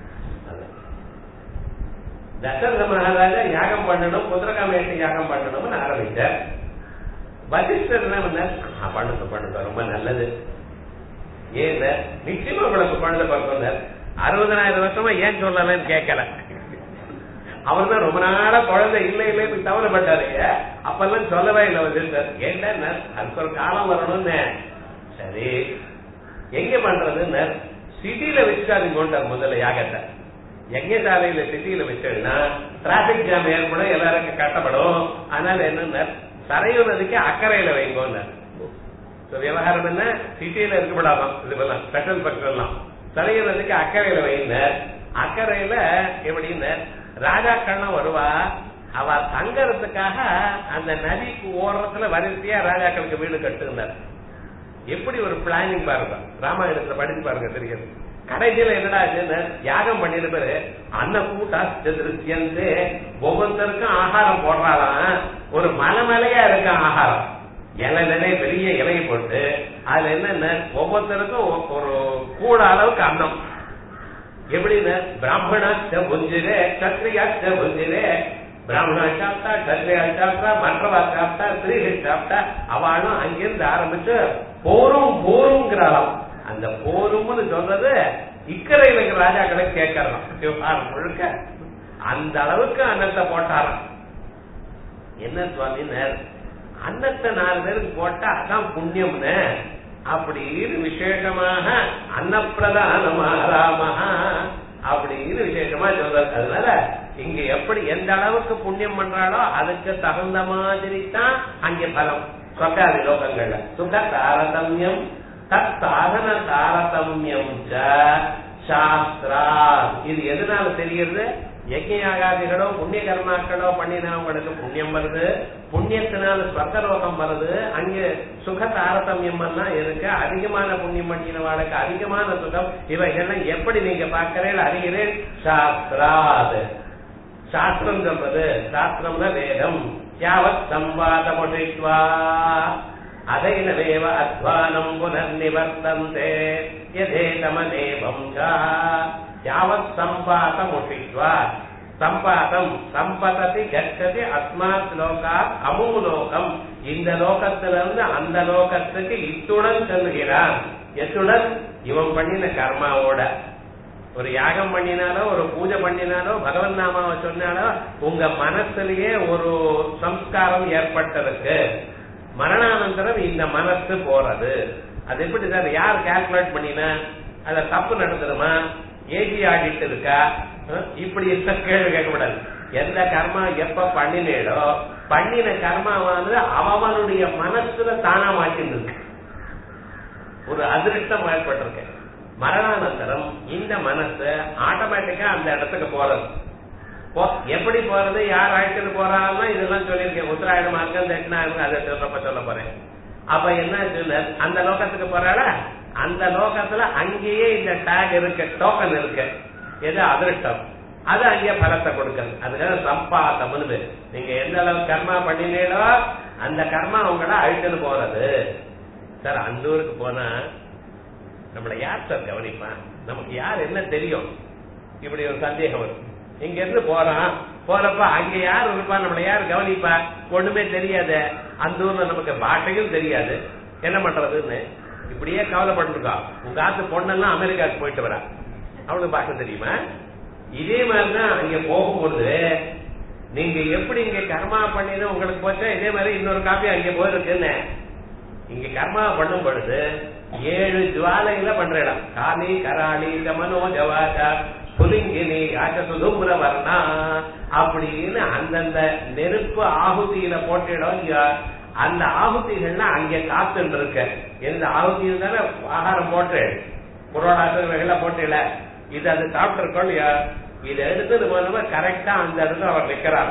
தசரத மகாராஜா யாகம் பண்ணணும் புத்திரகாமேஷ யாகம் பண்ணணும்னு ஆரம்பிச்சார் வசிஷ்டர் என்ன பண்ணார் "ஆ, பண்ணுங்க பண்ணுங்க ரொம்ப நல்லது ஏன் நிச்சயமா உங்களுக்கு குழந்தை பிறந்தார் அறுபதனாயிரம் வருஷமா ஏன் சொல்லலன்னு கேட்கல அவர் தான் ரொம்ப நாளா குழந்தை இல்லை இல்லைன்னு கவலைப்பட்டாரு அப்பெல்லாம் சொல்லவே இல்லை வச்சிருந்தார் ஏன்டா அதுக்கு ஒரு காலம் வரணும்னு சரி எங்க பண்றதுன்னு சிட்டியில வச்சுக்காதீங்கன்றார் முதல்ல யாகத்தை எங்க சாலையில சிட்டியில வச்சோம்னா டிராபிக் ஜாம் ஏற்படும் எல்லாருக்கும் கட்டப்படும் அதனால என்னன்னா சரையு நதிக்கு அக்கறையில வைங்கன்னு So, விவகாரம் என்ன சிட்டியில இருக்கப்படாதான் இதுவெல்லாம் ஸ்பெஷல் பக்தர் எல்லாம் So, தலையிறதுக்கு அக்கறையில வைனர் அக்கறையில எப்படின்னு ராஜாக்கள்லாம் வருவா அவ தங்கறதுக்காக அந்த நதிக்கு ஓரத்துல வரிசையா ராஜாக்களுக்கு வீடு கட்டுனார் எப்படி ஒரு பிளானிங் பாருங்க ராமாயணத்துல படிச்சு பாருங்க தெரியுது கடைசியில என்னடா ஆச்சுன்னு யாகம் பண்ணிருப்பாரு அன்ன கூட்டா திருச்சியந்து ஒவ்வொருத்தருக்கும் ஆகாரம் போடுறாளாம் ஒரு மலை மலையா இருக்க ஆகாரம் இலை நிறைய பெரிய இலையை போட்டு அதுல என்னென்ன ஒவ்வொருத்தருக்கும் ஒ- ஒரு கூட அளவுக்கு அன்னம் எப்படின்னு பிராமணாச்ச புஞ்சிரே கத்திரியாச்ச புஞ்சிரே பிராமணா சாப்பிட்டா கத்திரியா சாப்பிட்டா மற்றவா சாப்பிட்டா ஸ்திரீகள் சாப்பிட்டா அவளும் அங்கிருந்து ஆரம்பிச்சு போரும் போருங்கிறாளாம் அந்த போரும்னு சொல்றது இக்கரையில இருக்கிற ராஜாக்களை கேட்கறான் விவகாரம் முழுக்க அந்த அளவுக்கு அன்னத்தை போட்டாராம் என்ன சுவாமினர் அன்னத்தை நாலு பேருக்கு போட்டா அதான் புண்ணியம்னு அப்படின்னு விசேஷமாக அன்னப்பிரதானமா ராமஹா அப்படின்னு விசேஷமா சொல்றாரு அதனால இங்க எப்படி எந்த அளவுக்கு புண்ணியம் பண்றாளோ அதுக்கு தகுந்த மாதிரி தான் அங்கே பலம் சொக்காதி லோகங்கள்ல சுக தாரதமியம் தத் சாதன தாரதமியம் ச சாஸ்திரா இது எதனால தெரியுது யஜ்யாகாதிகளோ புண்ணிய கர்மாக்களோ பண்ணினவங்களுக்கு புண்ணியம் வருது புண்ணியத்தினால ஸ்வர்கலோகம் வருது அங்கே சுக தாரதமியம் எல்லாம் இருக்கு அதிகமான புண்ணியம் பண்ணினவாளுக்கு அதிகமான சுகம் இவைகள்லாம் எப்படி நீங்க பார்க்கிறீர்கள் அறிகிறேன் சாஸ்திராத் சாஸ்திரம் சொல்றது சாஸ்திரம்னா வேதம் யாவத் சம்பாதமுஷித்வா அதைனவேவ அத்வானம் புனர்நிவர்த்தந்தே யதேதமனேவம் ச யாவத் சம்பாதமுஷித்வா சம்பாதம் சம்பததி கச்சதி அஸ்மாத் லோகாத் அமும் லோகம் இந்த லோகத்திலிருந்து அந்த லோகத்துக்கு இத்துடன் செல்கிறான் எத்துடன் இவன் பண்ணின கர்மாவோட ஒரு யாகம் பண்ணினாலோ ஒரு பூஜை பண்ணினாலோ பகவன் நாமாவை சொன்னாலோ உங்க மனசுலயே ஒரு சம்ஸ்காரம் ஏற்பட்டிருக்கு மரணானந்தரம் இந்த மனசு போறது அது எப்படி சார் யார் கால்குலேட் பண்ணினா அத தப்பு நடந்துருமா ஏஜி ஆடிட்டு இருக்கா அஹ், இப்படி இருக்க கேள்வி கேட்கக்கூடாது எந்த கர்மா எப்ப பண்ணினேடோ பண்ணின கர்மாவானது அவனுடைய மனசுல தானா மாட்டின்னு ஒரு அதிருஷ்டம் ஏற்பட்டிருக்கு மரணானந்தரம் இந்த மனசு ஆட்டோமேட்டிக்கா அந்த இடத்துக்கு போறது போ- எப்படி போறது யார் அழைச்சிட்டு போறாங்கன்னா இதெல்லாம் சொல்லியிருக்கேன் உத்தராயண மார்க்கம் தட்சிணாயணம் அதை சொல்றப்ப சொல்ல போறேன் அப்ப என்ன சொல்ல அந்த லோகத்துக்கு போறாள அந்த லோகத்துல அங்கேயே இந்த டேக் இருக்கு டோக்கன் இருக்கு எது அதிருஷ்டம் அது அங்கே பலத்தை கொடுக்குறது அதுக்காக சம்பாத்தம்னு பேரு. நீங்க எந்த அளவுக்கு கர்மா பண்ணினீங்களோ அந்த கர்மா உங்களை அழிச்சுன்னு போறது சார் அந்த ஊருக்கு போனா நம்மள யார் சார் கவனிப்பான் நமக்கு யார் என்ன தெரியும் இப்படி ஒரு சந்தேகம் வரும் இங்க இருந்து போறான் போறப்ப அங்க யார் இருப்பா நம்மள யார் கவனிப்பா ஒண்ணுமே தெரியாது அந்த ஊர்ல நமக்கு பாஷையும் தெரியாது என்ன பண்றதுன்னு இப்படியே கவலைப்பட்டிருக்கோம் உங்க ஆத்து பொண்ணெல்லாம் அமெரிக்காவுக்கு போயிட்டு வரா அவனுக்கு பாஷை தெரியுமா இதே மாதிரிதான் அங்க போகும்போது நீங்க எப்படி இங்க கர்மா பண்ணினு உங்களுக்கு போச்சா இதே மாதிரி இன்னொரு காப்பி அங்க போயிருக்குன்னு இங்க கர்மா பண்ணும் பொழுது ஏழு ஜுவாலையில பண்ற இடம் காளி கராளி கமனோ ஜவாகா புலிங்கினி ஆக சுதும்புர வர்ணா அப்படின்னு அந்தந்த நெருப்பு ஆகுதியில போட்ட இடம் இல்லையா அந்த ஆகுதிகள்லாம் அங்க காத்துட்டு இருக்க எந்த ஆகுதியில் தானே ஆகாரம் போட்டு புரோடாசம் வெள்ள போட்டல இது அது சாப்பிட்டு இருக்கோம் இல்லையா இதை எடுத்தது மூலமா கரெக்டா அந்த இடத்துல அவர் நிக்கிறார்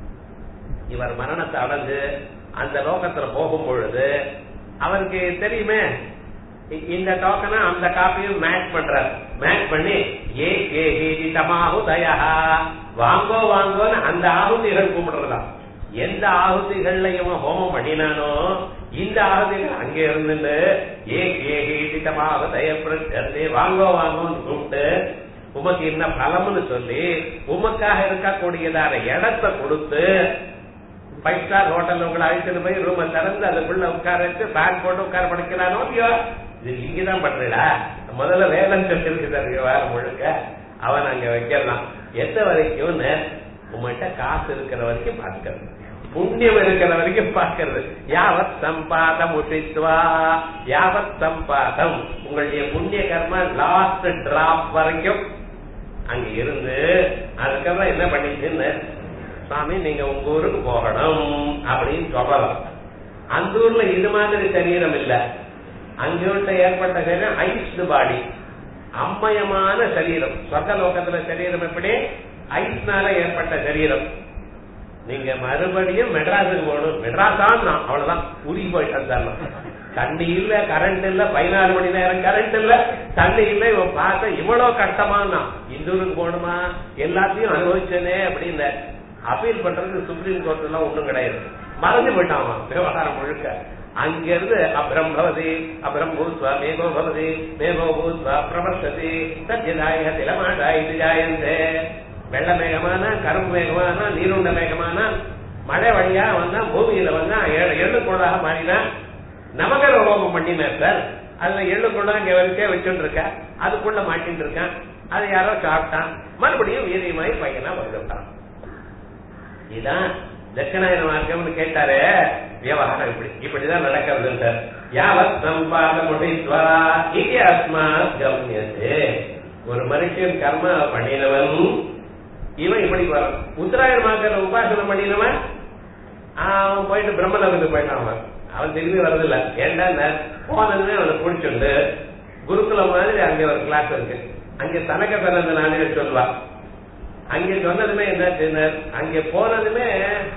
இவர் மரணத்தை அடைஞ்சு அந்த லோகத்துல போகும் பொழுது அவருக்கு தெரியுமே இ- இந்த டோக்கனை அந்த காப்பியும் மேட்ச் பண்றார் மேட்ச் பண்ணி ஏ கே ஹேதி தமாஹு தயா வாங்கோ வாங்கோன்னு அந்த ஆகுதிகள் கூப்பிடுறதா எந்த ஆகுதிகள்ல இவன் ஹோமம் பண்ணினானோ இந்த ஆகுதிகள் அங்கே இருந்துட்டு ஏ கே ஹேதி தமாஹு தய பிரச்சனை வாங்கோ வாங்கோன்னு கூப்பிட்டு உமக்கு என்ன பலம்னு சொல்லி உமக்காக இருக்கக்கூடியதான இடத்தை கொடுத்து ஃபைவ் ஸ்டார் ஹோட்டல் உங்களை அழைச்சிட்டு போய் ரூமை திறந்து அதுக்குள்ள உட்கார வச்சு பேக் போட்டு உட்கார படிக்கிறானோ இல்லையோ இது இங்கதான் பண்றீடா முதல்ல வேலைன்னு சொல்லிருக்கு சார் வாரம் முழுக்க அவன் அங்க வைக்கலாம் எந்த வரைக்கும் உங்கள்கிட்ட காசு இருக்கிற வரைக்கும் பார்க்கிறது புண்ணியம் இருக்கிற வரைக்கும் பார்க்கிறது யாவத் சம்பாதம் உஷித்வா யாவத் சம்பாதம் உங்களுடைய புண்ணிய கர்மா லாஸ்ட் டிராப் வரைக்கும் அங்க இருந்து அதுக்கப்புறம் என்ன பண்ணிச்சுன்னு சாமி நீங்க உங்க ஊருக்கு போகணும் அப்படின்னு சொல்லலாம் அந்த ஊர்ல இது மாதிரி சரீரம் இல்ல அங்க உள்ள ஏற்பட்ட சரீரம் ஐஸ்டு பாடி அம்மயமான சரீரம் சொர்க்க லோகத்துல சரீரம் எப்படி ஐஸ்னால ஏற்பட்ட சரீரம் நீங்க மறுபடியும் மெட்ராஸுக்கு போகணும் மெட்ராஸ் தான் நான் அவ்வளவுதான் உருகி போயிட்டு வந்தாலும் தண்ணி இல்ல கரண்ட் இல்ல பதினாலு மணி நேரம் கரண்ட் இல்ல தண்ணி இல்ல இவன் பார்த்த இவ்வளவு கஷ்டமா இந்தூருக்கு போகணுமா எல்லாத்தையும் அனுபவிச்சனே அப்படின்னு அப்பீல் பண்றது சுப்ரீம் கோர்ட் எல்லாம் ஒண்ணும் கிடையாது மறந்து போயிட்டான் அவன் விவகாரம் முழுக்க அங்கிருந்து அப்ரம் பவதி அப்ரம் பூத்வா மேகோ பவதி மேகோ பூத்வா பிரவர்த்ததி சத்யதாய திலமாடாய் ஜாயந்தே வெள்ள மேகமான கரும்பு மேகமான நீருண்ட மேகமான மழை வழியா வந்தா பூமியில வந்தா எள்ளுக்குள்ளாக மாறினா நமகர ஹோமம் பண்ணினார் சார் அதுல எள்ளுக்குள்ள அங்க வரைக்கும் வச்சுட்டு இருக்க அதுக்குள்ள மாட்டின்னு இருக்கான் அதை யாரோ சாப்பிட்டான் மறுபடியும் வீரியமாய் பையனா வந்துட்டான் இதான் தட்சிணாயன மார்க்கம்னு கேட்டாரு விவகாரம் இப்படி இப்படிதான் நடக்கிறது யாவத் சம்பாத முடித்வா இது அஸ்மாத் கம்யது ஒரு மனுஷன் கர்ம பண்ணினவன் இவன் இப்படி வரும் உத்தராயண மார்க்க உபாசனை பண்ணினவன் அவன் போயிட்டு பிரம்மலோகத்துக்கு போயிட்டான் அவன் அவன் திரும்பி வரதில்ல ஏன்டா போனதுமே அவனை பிடிச்சுண்டு குருகுலம் மாதிரி அங்க ஒரு கிளாஸ் இருக்கு அங்க தனக்க பிறந்த நானே சொல்வா அங்க சொன்னதுமே என்ன அங்க போனதுமே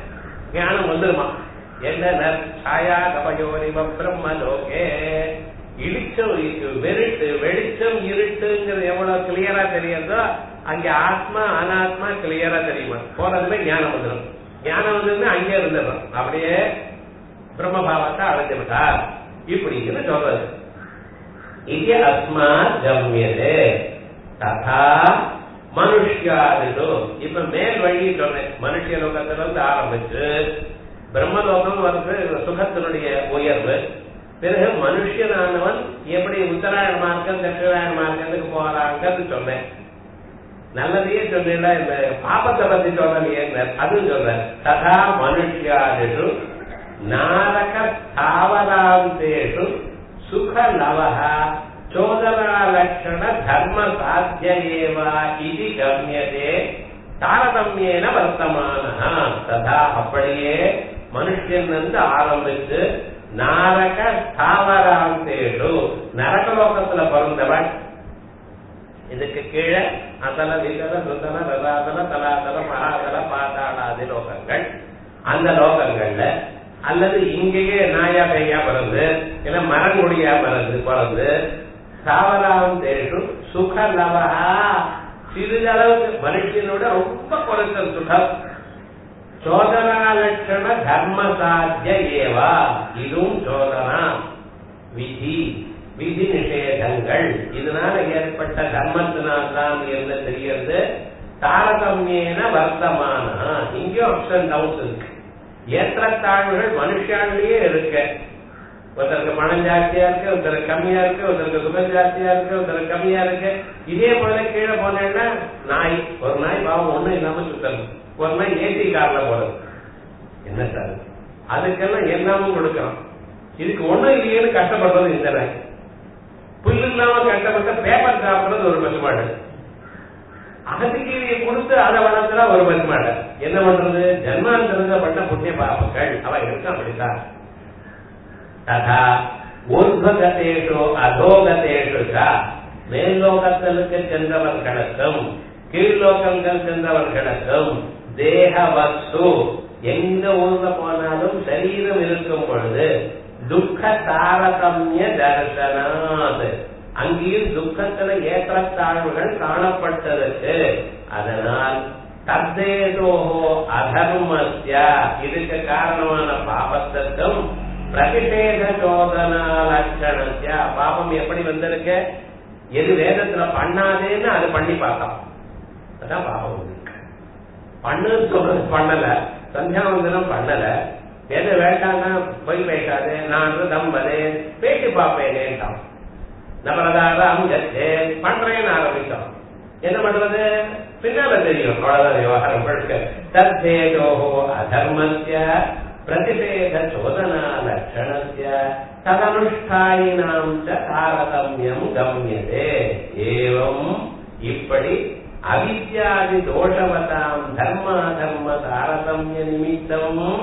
ஞானம் வந்துருமா என்ன சாயா கபயோரி பிரம்ம லோகே இடிச்சம் வெறிட்டு வெளிச்சம் இருட்டுங்கிறது எவ்வளவு கிளியரா தெரியுதோ அங்க ஆத்மா அனாத்மா கிளியரா தெரியுமா போனதுமே ஞானம் வந்துடும் ஞானம் வந்ததுமே அங்கே இருந்துடும் அப்படியே பிரம்மபாவத்தை அடைஞ்சு விட்டார் இப்படின்னு சொல்றது இங்கே அஸ்மா கம்யது ததா மனுஷியாதிதோ இப்ப மேல் வழி சொல்றேன் மனுஷ லோகத்துல இருந்து ஆரம்பிச்சு பிரம்மலோகம் வந்து சுகத்தினுடைய உயர்வு பிறகு மனுஷனானவன் எப்படி உத்தராயண மார்க்கம் தட்சிணாயண மார்க்கத்துக்கு போறாங்கன்னு சொன்னேன் நல்லதையே சொல்றீங்களா இந்த பாபத்தை பத்தி சொல்லலையே அதுவும் சொல்றேன் ததா மனுஷியாதிஷு நாரக ஸ்தாவராந்தேஷு சுக லவஹ சோதனாலட்சண தர்ம சாத்திய ஏவா இது கம்யதே தாரதமியேன வர்த்தமான ததா அப்படியே மனுஷன் வந்து ஆரம்பிச்சு நாரக ஸ்தாவராந்தேஷு நரகலோகத்துல பிறந்தவன் இதுக்கு கீழே அசல விதல சுந்தல ரதாதல தலாதல மகாதல பாதாளாதி லோகங்கள் அந்த லோகங்கள்ல அல்லது இங்கேயே நாயா கையா பிறந்து இல்ல மரங்குடியா பிறந்து பிறந்து சாவராம் தேஷு சுக லவஹா சிறிதளவுக்கு மனுஷனோட ரொம்ப குறைந்த சுகம் சோதனா லட்சண தர்ம சாத்திய ஏவா இதுவும் சோதனா விதி விதி நிஷேதங்கள் இதனால ஏற்பட்ட தர்மத்தினால்தான் என்ன தெரியறது தாரதமியேன வர்த்தமான இங்கேயும் அப்ஸ் அண்ட் டவுன்ஸ் இருக்கு ஏற்றத்தாழ்வுகள் மனுஷாலேயே இருக்கு ஒருத்தருக்கு பணம் ஜாஸ்தியா இருக்கு ஒருத்தருக்கு கம்மியா இருக்கு ஒருத்தருக்கு சுகம் ஜாஸ்தியா இருக்கு ஒருத்தருக்கு கம்மியா இருக்கு இதே போல கீழே போனேன்னா நாய் ஒரு நாய் பாவம் ஒண்ணும் இல்லாம சுத்தணும் ஒரு நாய் ஏசி கார்ல போறது என்ன சார் அதுக்கெல்லாம் எல்லாமும் கொடுக்கணும் இதுக்கு ஒண்ணும் இல்லையேன்னு கஷ்டப்படுறது இந்த நாய் புல்லு இல்லாம கஷ்டப்பட்ட பேப்பர் சாப்பிடுறது ஒரு பசுமாடு அகதிக்கு கொடுத்து அதை வளர்த்துறா ஒரு பசுமாடு என்ன பண்றது ஜன்மாந்திரங்க பண்ண புண்ணிய பாபங்கள் அவ இருக்க அப்படித்தான் ததா ஊர்வகத்தேஷோ அதோகத்தேஷு மேல்லோகத்தலுக்கு சென்றவர்களுக்கும் கீழ்லோகங்கள் சென்றவர்களுக்கும் தேக வஸ்து எங்க ஊர்ல போனாலும் சரீரம் இருக்கும் பொழுது துக்க தாரதமிய தர்சனாத் அங்கேயும் துக்கத்துல ஏற்றத்தாழ்வுகள் காணப்பட்டதற்கு அதனால் தத்தேதோஹோ அதர்மஸ்ய இதுக்கு காரணமான பாபத்திற்கும் பிரதிஷேத சோதனா லட்சணஸ்ய பாபம் எப்படி வந்திருக்கு எது வேதத்துல பண்ணாதேன்னு அது பண்ணி பார்த்தோம் அதான் பாபம் வந்திருக்கு பண்ணுன்னு சொல்றது பண்ணல சந்தியாவந்தனம் பண்ணல எது வேண்டாம்னா பொய் பேசாது நான் தம்பது பேசி பார்ப்பேனேன்ட்டான் நபரதாரம் பண்றேன்னு ஆரம்பித்தோம் என்ன பண்றது பின்னால தெரியும் அவ்வளவுதான் விவகாரம் பழுக்க தத்தேஜோஹோ அதர்மஸ்ய பிரதிபேத சோதனா லட்சணஸ்ய ததனுஷ்டாயினாம் தாரதமியம் கம்யதே ஏவம் இப்படி அவித்யாதி தோஷவதாம் தர்மா தர்ம தாரதமிய நிமித்தம்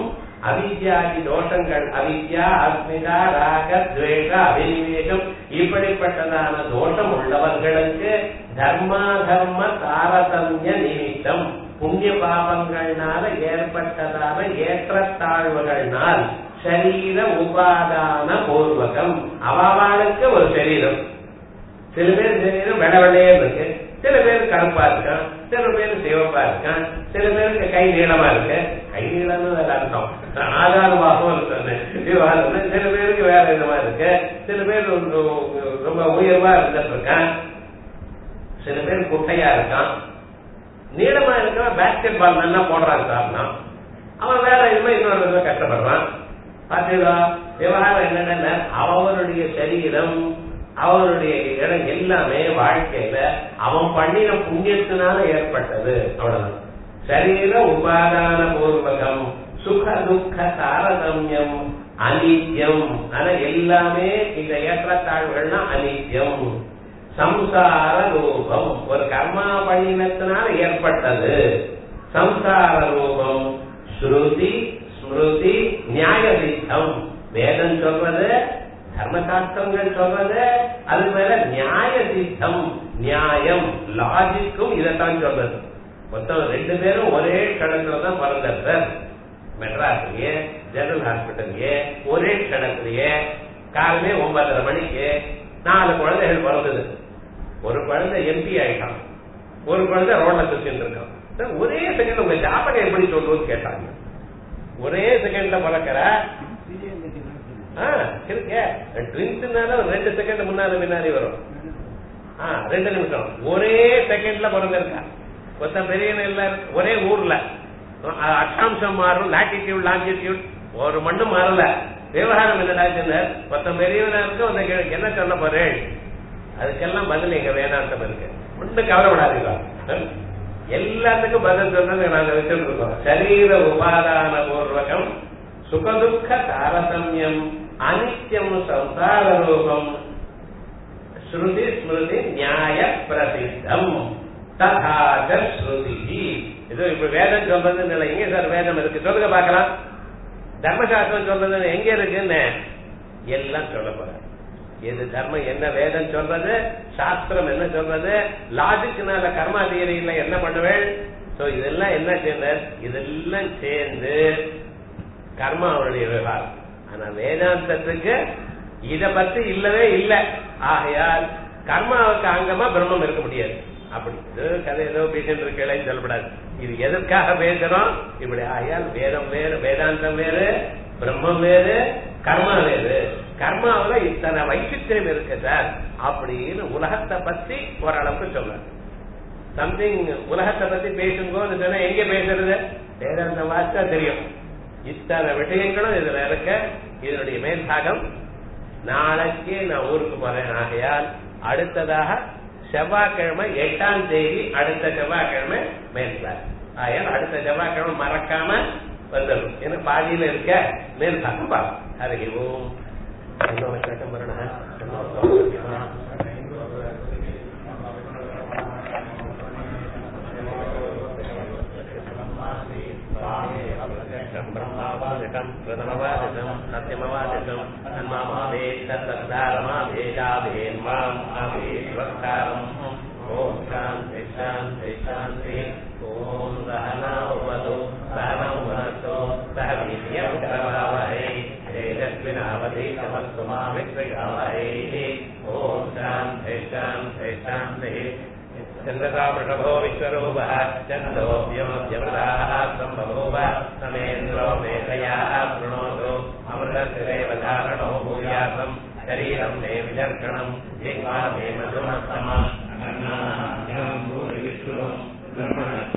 அவித்யாதி தோஷங்கள் அவித்யா அஸ்மிதா ராக துவேஷ அபினிவேகம் இப்படிப்பட்டதான தோஷம் உள்ளவர்களுக்கு தர்மா தர்ம தாரதமிய நிமித்தம் புண்ணிய பாபங்கள்னால ஏற்பட்டதான ஏற்றத்தாழ்வுகள்னால் சரீர உபாதான பூர்வகம் அவாவாளுக்கு ஒரு சரீரம் சில பேர் சரீரம் வெடவெடையே இருக்கு சில பேர் கருப்பா இருக்கான் சில பேர் சிவப்பா இருக்கான் சில பேருக்கு கை நீளமா இருக்கு கை நீளம்னு வேற அர்த்தம் ஆதாரமாகவும் இருக்கு சில பேருக்கு வேற விதமா இருக்கு சில பேர் ரொம்ப உயர்வா இருந்துட்டு இருக்கான் சில பேர் குட்டையா இருக்கான் நீளமா இருக்கிறவன் பேஸ்கெட் பால் நல்லா போடுறான் சார்னா அவன் வேற இதுமே இன்னொரு விதமா கஷ்டப்படுறான் பாத்தீங்களா விவகாரம் என்னன்னா அவனுடைய சரீரம் அவனுடைய இடம் எல்லாமே வாழ்க்கையில அவன் பண்ணின புண்ணியத்தினால ஏற்பட்டது அவ்வளவுதான் சரீர உபாதான பூர்வகம் சுக துக்க தாரதமியம் அனித்யம் ஆனா எல்லாமே இந்த ஏற்றத்தாழ்வுகள்னா அனித்யம் சம்சார ரூபம் ஒரு கர்மா பண்ணினத்தினால ஏற்பட்டது சம்சார ரூபம் ஸ்ருதி ஸ்மிருதி நியாய சித்தம் வேதம் சொல்றது தர்மசாஸ்திரங்கள் சொல்றது அது மேல நியாய சித்தம் நியாயம் லாஜிக்கும் இதைத்தான் சொல்றது மொத்தம் ரெண்டு பேரும் ஒரே கடத்துல தான் பிறந்தார் மெட்ராஸ்லயே ஜெனரல் ஹாஸ்பிட்டல்லயே ஒரே கடத்திலேயே காலமே ஒன்பதரை மணிக்கு நாலு குழந்தைகள் பிறந்தது ஒரு குழந்தை எம்பி ஆயிட்டான் ஒரு குழந்தை ரோட்ல சுத்திட்டு இருக்கான் ஒரே செகண்ட் உங்க ஜாதகம் எப்படி சொல்றதுன்னு கேட்டாங்க ஒரே செகண்ட்ல பிறக்கிற இருக்கே ட்வின்ஸ்னால ரெண்டு செகண்ட் முன்னால முன்னாடி வரும் ரெண்டு நிமிஷம் ஒரே செகண்ட்ல பிறந்திருக்கா மொத்தம் பெரிய இல்ல ஒரே ஊர்ல அக்ஷாம்சம் மாறும் லாட்டிடியூட் லாங்கிடியூட் ஒரு மண்ணும் மாறல விவகாரம் என்னடா மொத்தம் பெரியவனா இருக்கு உனக்கு என்ன சொல்ல போறேன் அதுக்கெல்லாம் பதில் எங்க வேதாந்தம் இருக்கு ஒன்றும் கவலைப்படாதீங்க எல்லாத்துக்கும் பதில் சொல்றது நாங்க வச்சுட்டு இருக்கோம் சரீர உபாதான பூர்வகம் சுகதுக்க தாரதமியம் அனித்யம் சம்சார ரூபம் ஸ்ருதி ஸ்மிருதி நியாய பிரசித்தம் ததாஜ ஸ்ருதி இது இப்ப வேதம் சொல்றது இல்லை எங்க சார் வேதம் இருக்கு சொல்லுங்க பார்க்கலாம் தர்மசாஸ்திரம் சொல்றது எங்க இருக்குன்னு எல்லாம் சொல்ல போற எது தர்மம் என்ன வேதம் சொல்றது சாஸ்திரம் என்ன சொல்றது லாஜிக்னால கர்மா தியரியில என்ன பண்ணுவேன் சோ இதெல்லாம் என்ன சேர்ந்த இதெல்லாம் சேர்ந்து கர்மாவுடைய விவகாரம் ஆனா வேதாந்தத்துக்கு இத பத்தி இல்லவே இல்லை ஆகையால் கர்மாவுக்கு அங்கமா பிரம்மம் இருக்க முடியாது அப்படி கதை ஏதோ பேசிட்டு இருக்கேன்னு சொல்லப்படாது இது எதற்காக பேசுறோம் இப்படி ஆகையால் வேதம் வேறு வேதாந்தம் வேறு பிரம்மம் வேறு கர்மா வேறு கர்மாவில இத்தனை வைச்சித்திரம் இருக்கு சார் அப்படின்னு உலகத்தை பத்தி ஓரளவுக்கு சொல்ல சம்திங் உலகத்தை பத்தி பேசும்போது சொன்னா எங்க பேசுறது வேதாந்த வார்த்தை தெரியும் இத்தனை விஷயங்களும் இதுல இருக்க இதனுடைய மேல்பாகம் நாளைக்கு நான் ஊருக்கு போறேன் ஆகையால் அடுத்ததாக செவ்வாய்க்கிழமை எட்டாம் தேதி அடுத்த செவ்வாய்க்கிழமை மேல் கிளாஸ் ஆகையால் அடுத்த செவ்வாய்க்கிழமை மறக்காம வந்துடும் ஏன்னா பாதியில இருக்க மேல் பாகம் பார்க்கும் ஹரி ஓம் இன்னொரு கேட்டம் ब्रह्मावादिकम् प्रथमवादिकम् सत्यमवादिकम् तन्मामावे तत्तद्धारमाभेदाभेन्माम् अभेद्वक्तारम् ॐ शान्ति शान्ति शान्ति ॐ सहनावतु सहनौ वनस्तु सह वीर्यम् करवावहै तेजस्विनावधीतमस्तु मा विश्वगावहै ॐ शान्ति शान्ति शान्तिः चन्द्रता वृषभो विश्वरूपः चन्द्रोऽप्यमप्यमृताः सम्भवोव समेन्द्रो मेधयाः शृणोतु अमृतशिरेव धारणो भूयासम् शरीरम् मे विदर्शनम् जिह्वा मे मधुमस्तमम्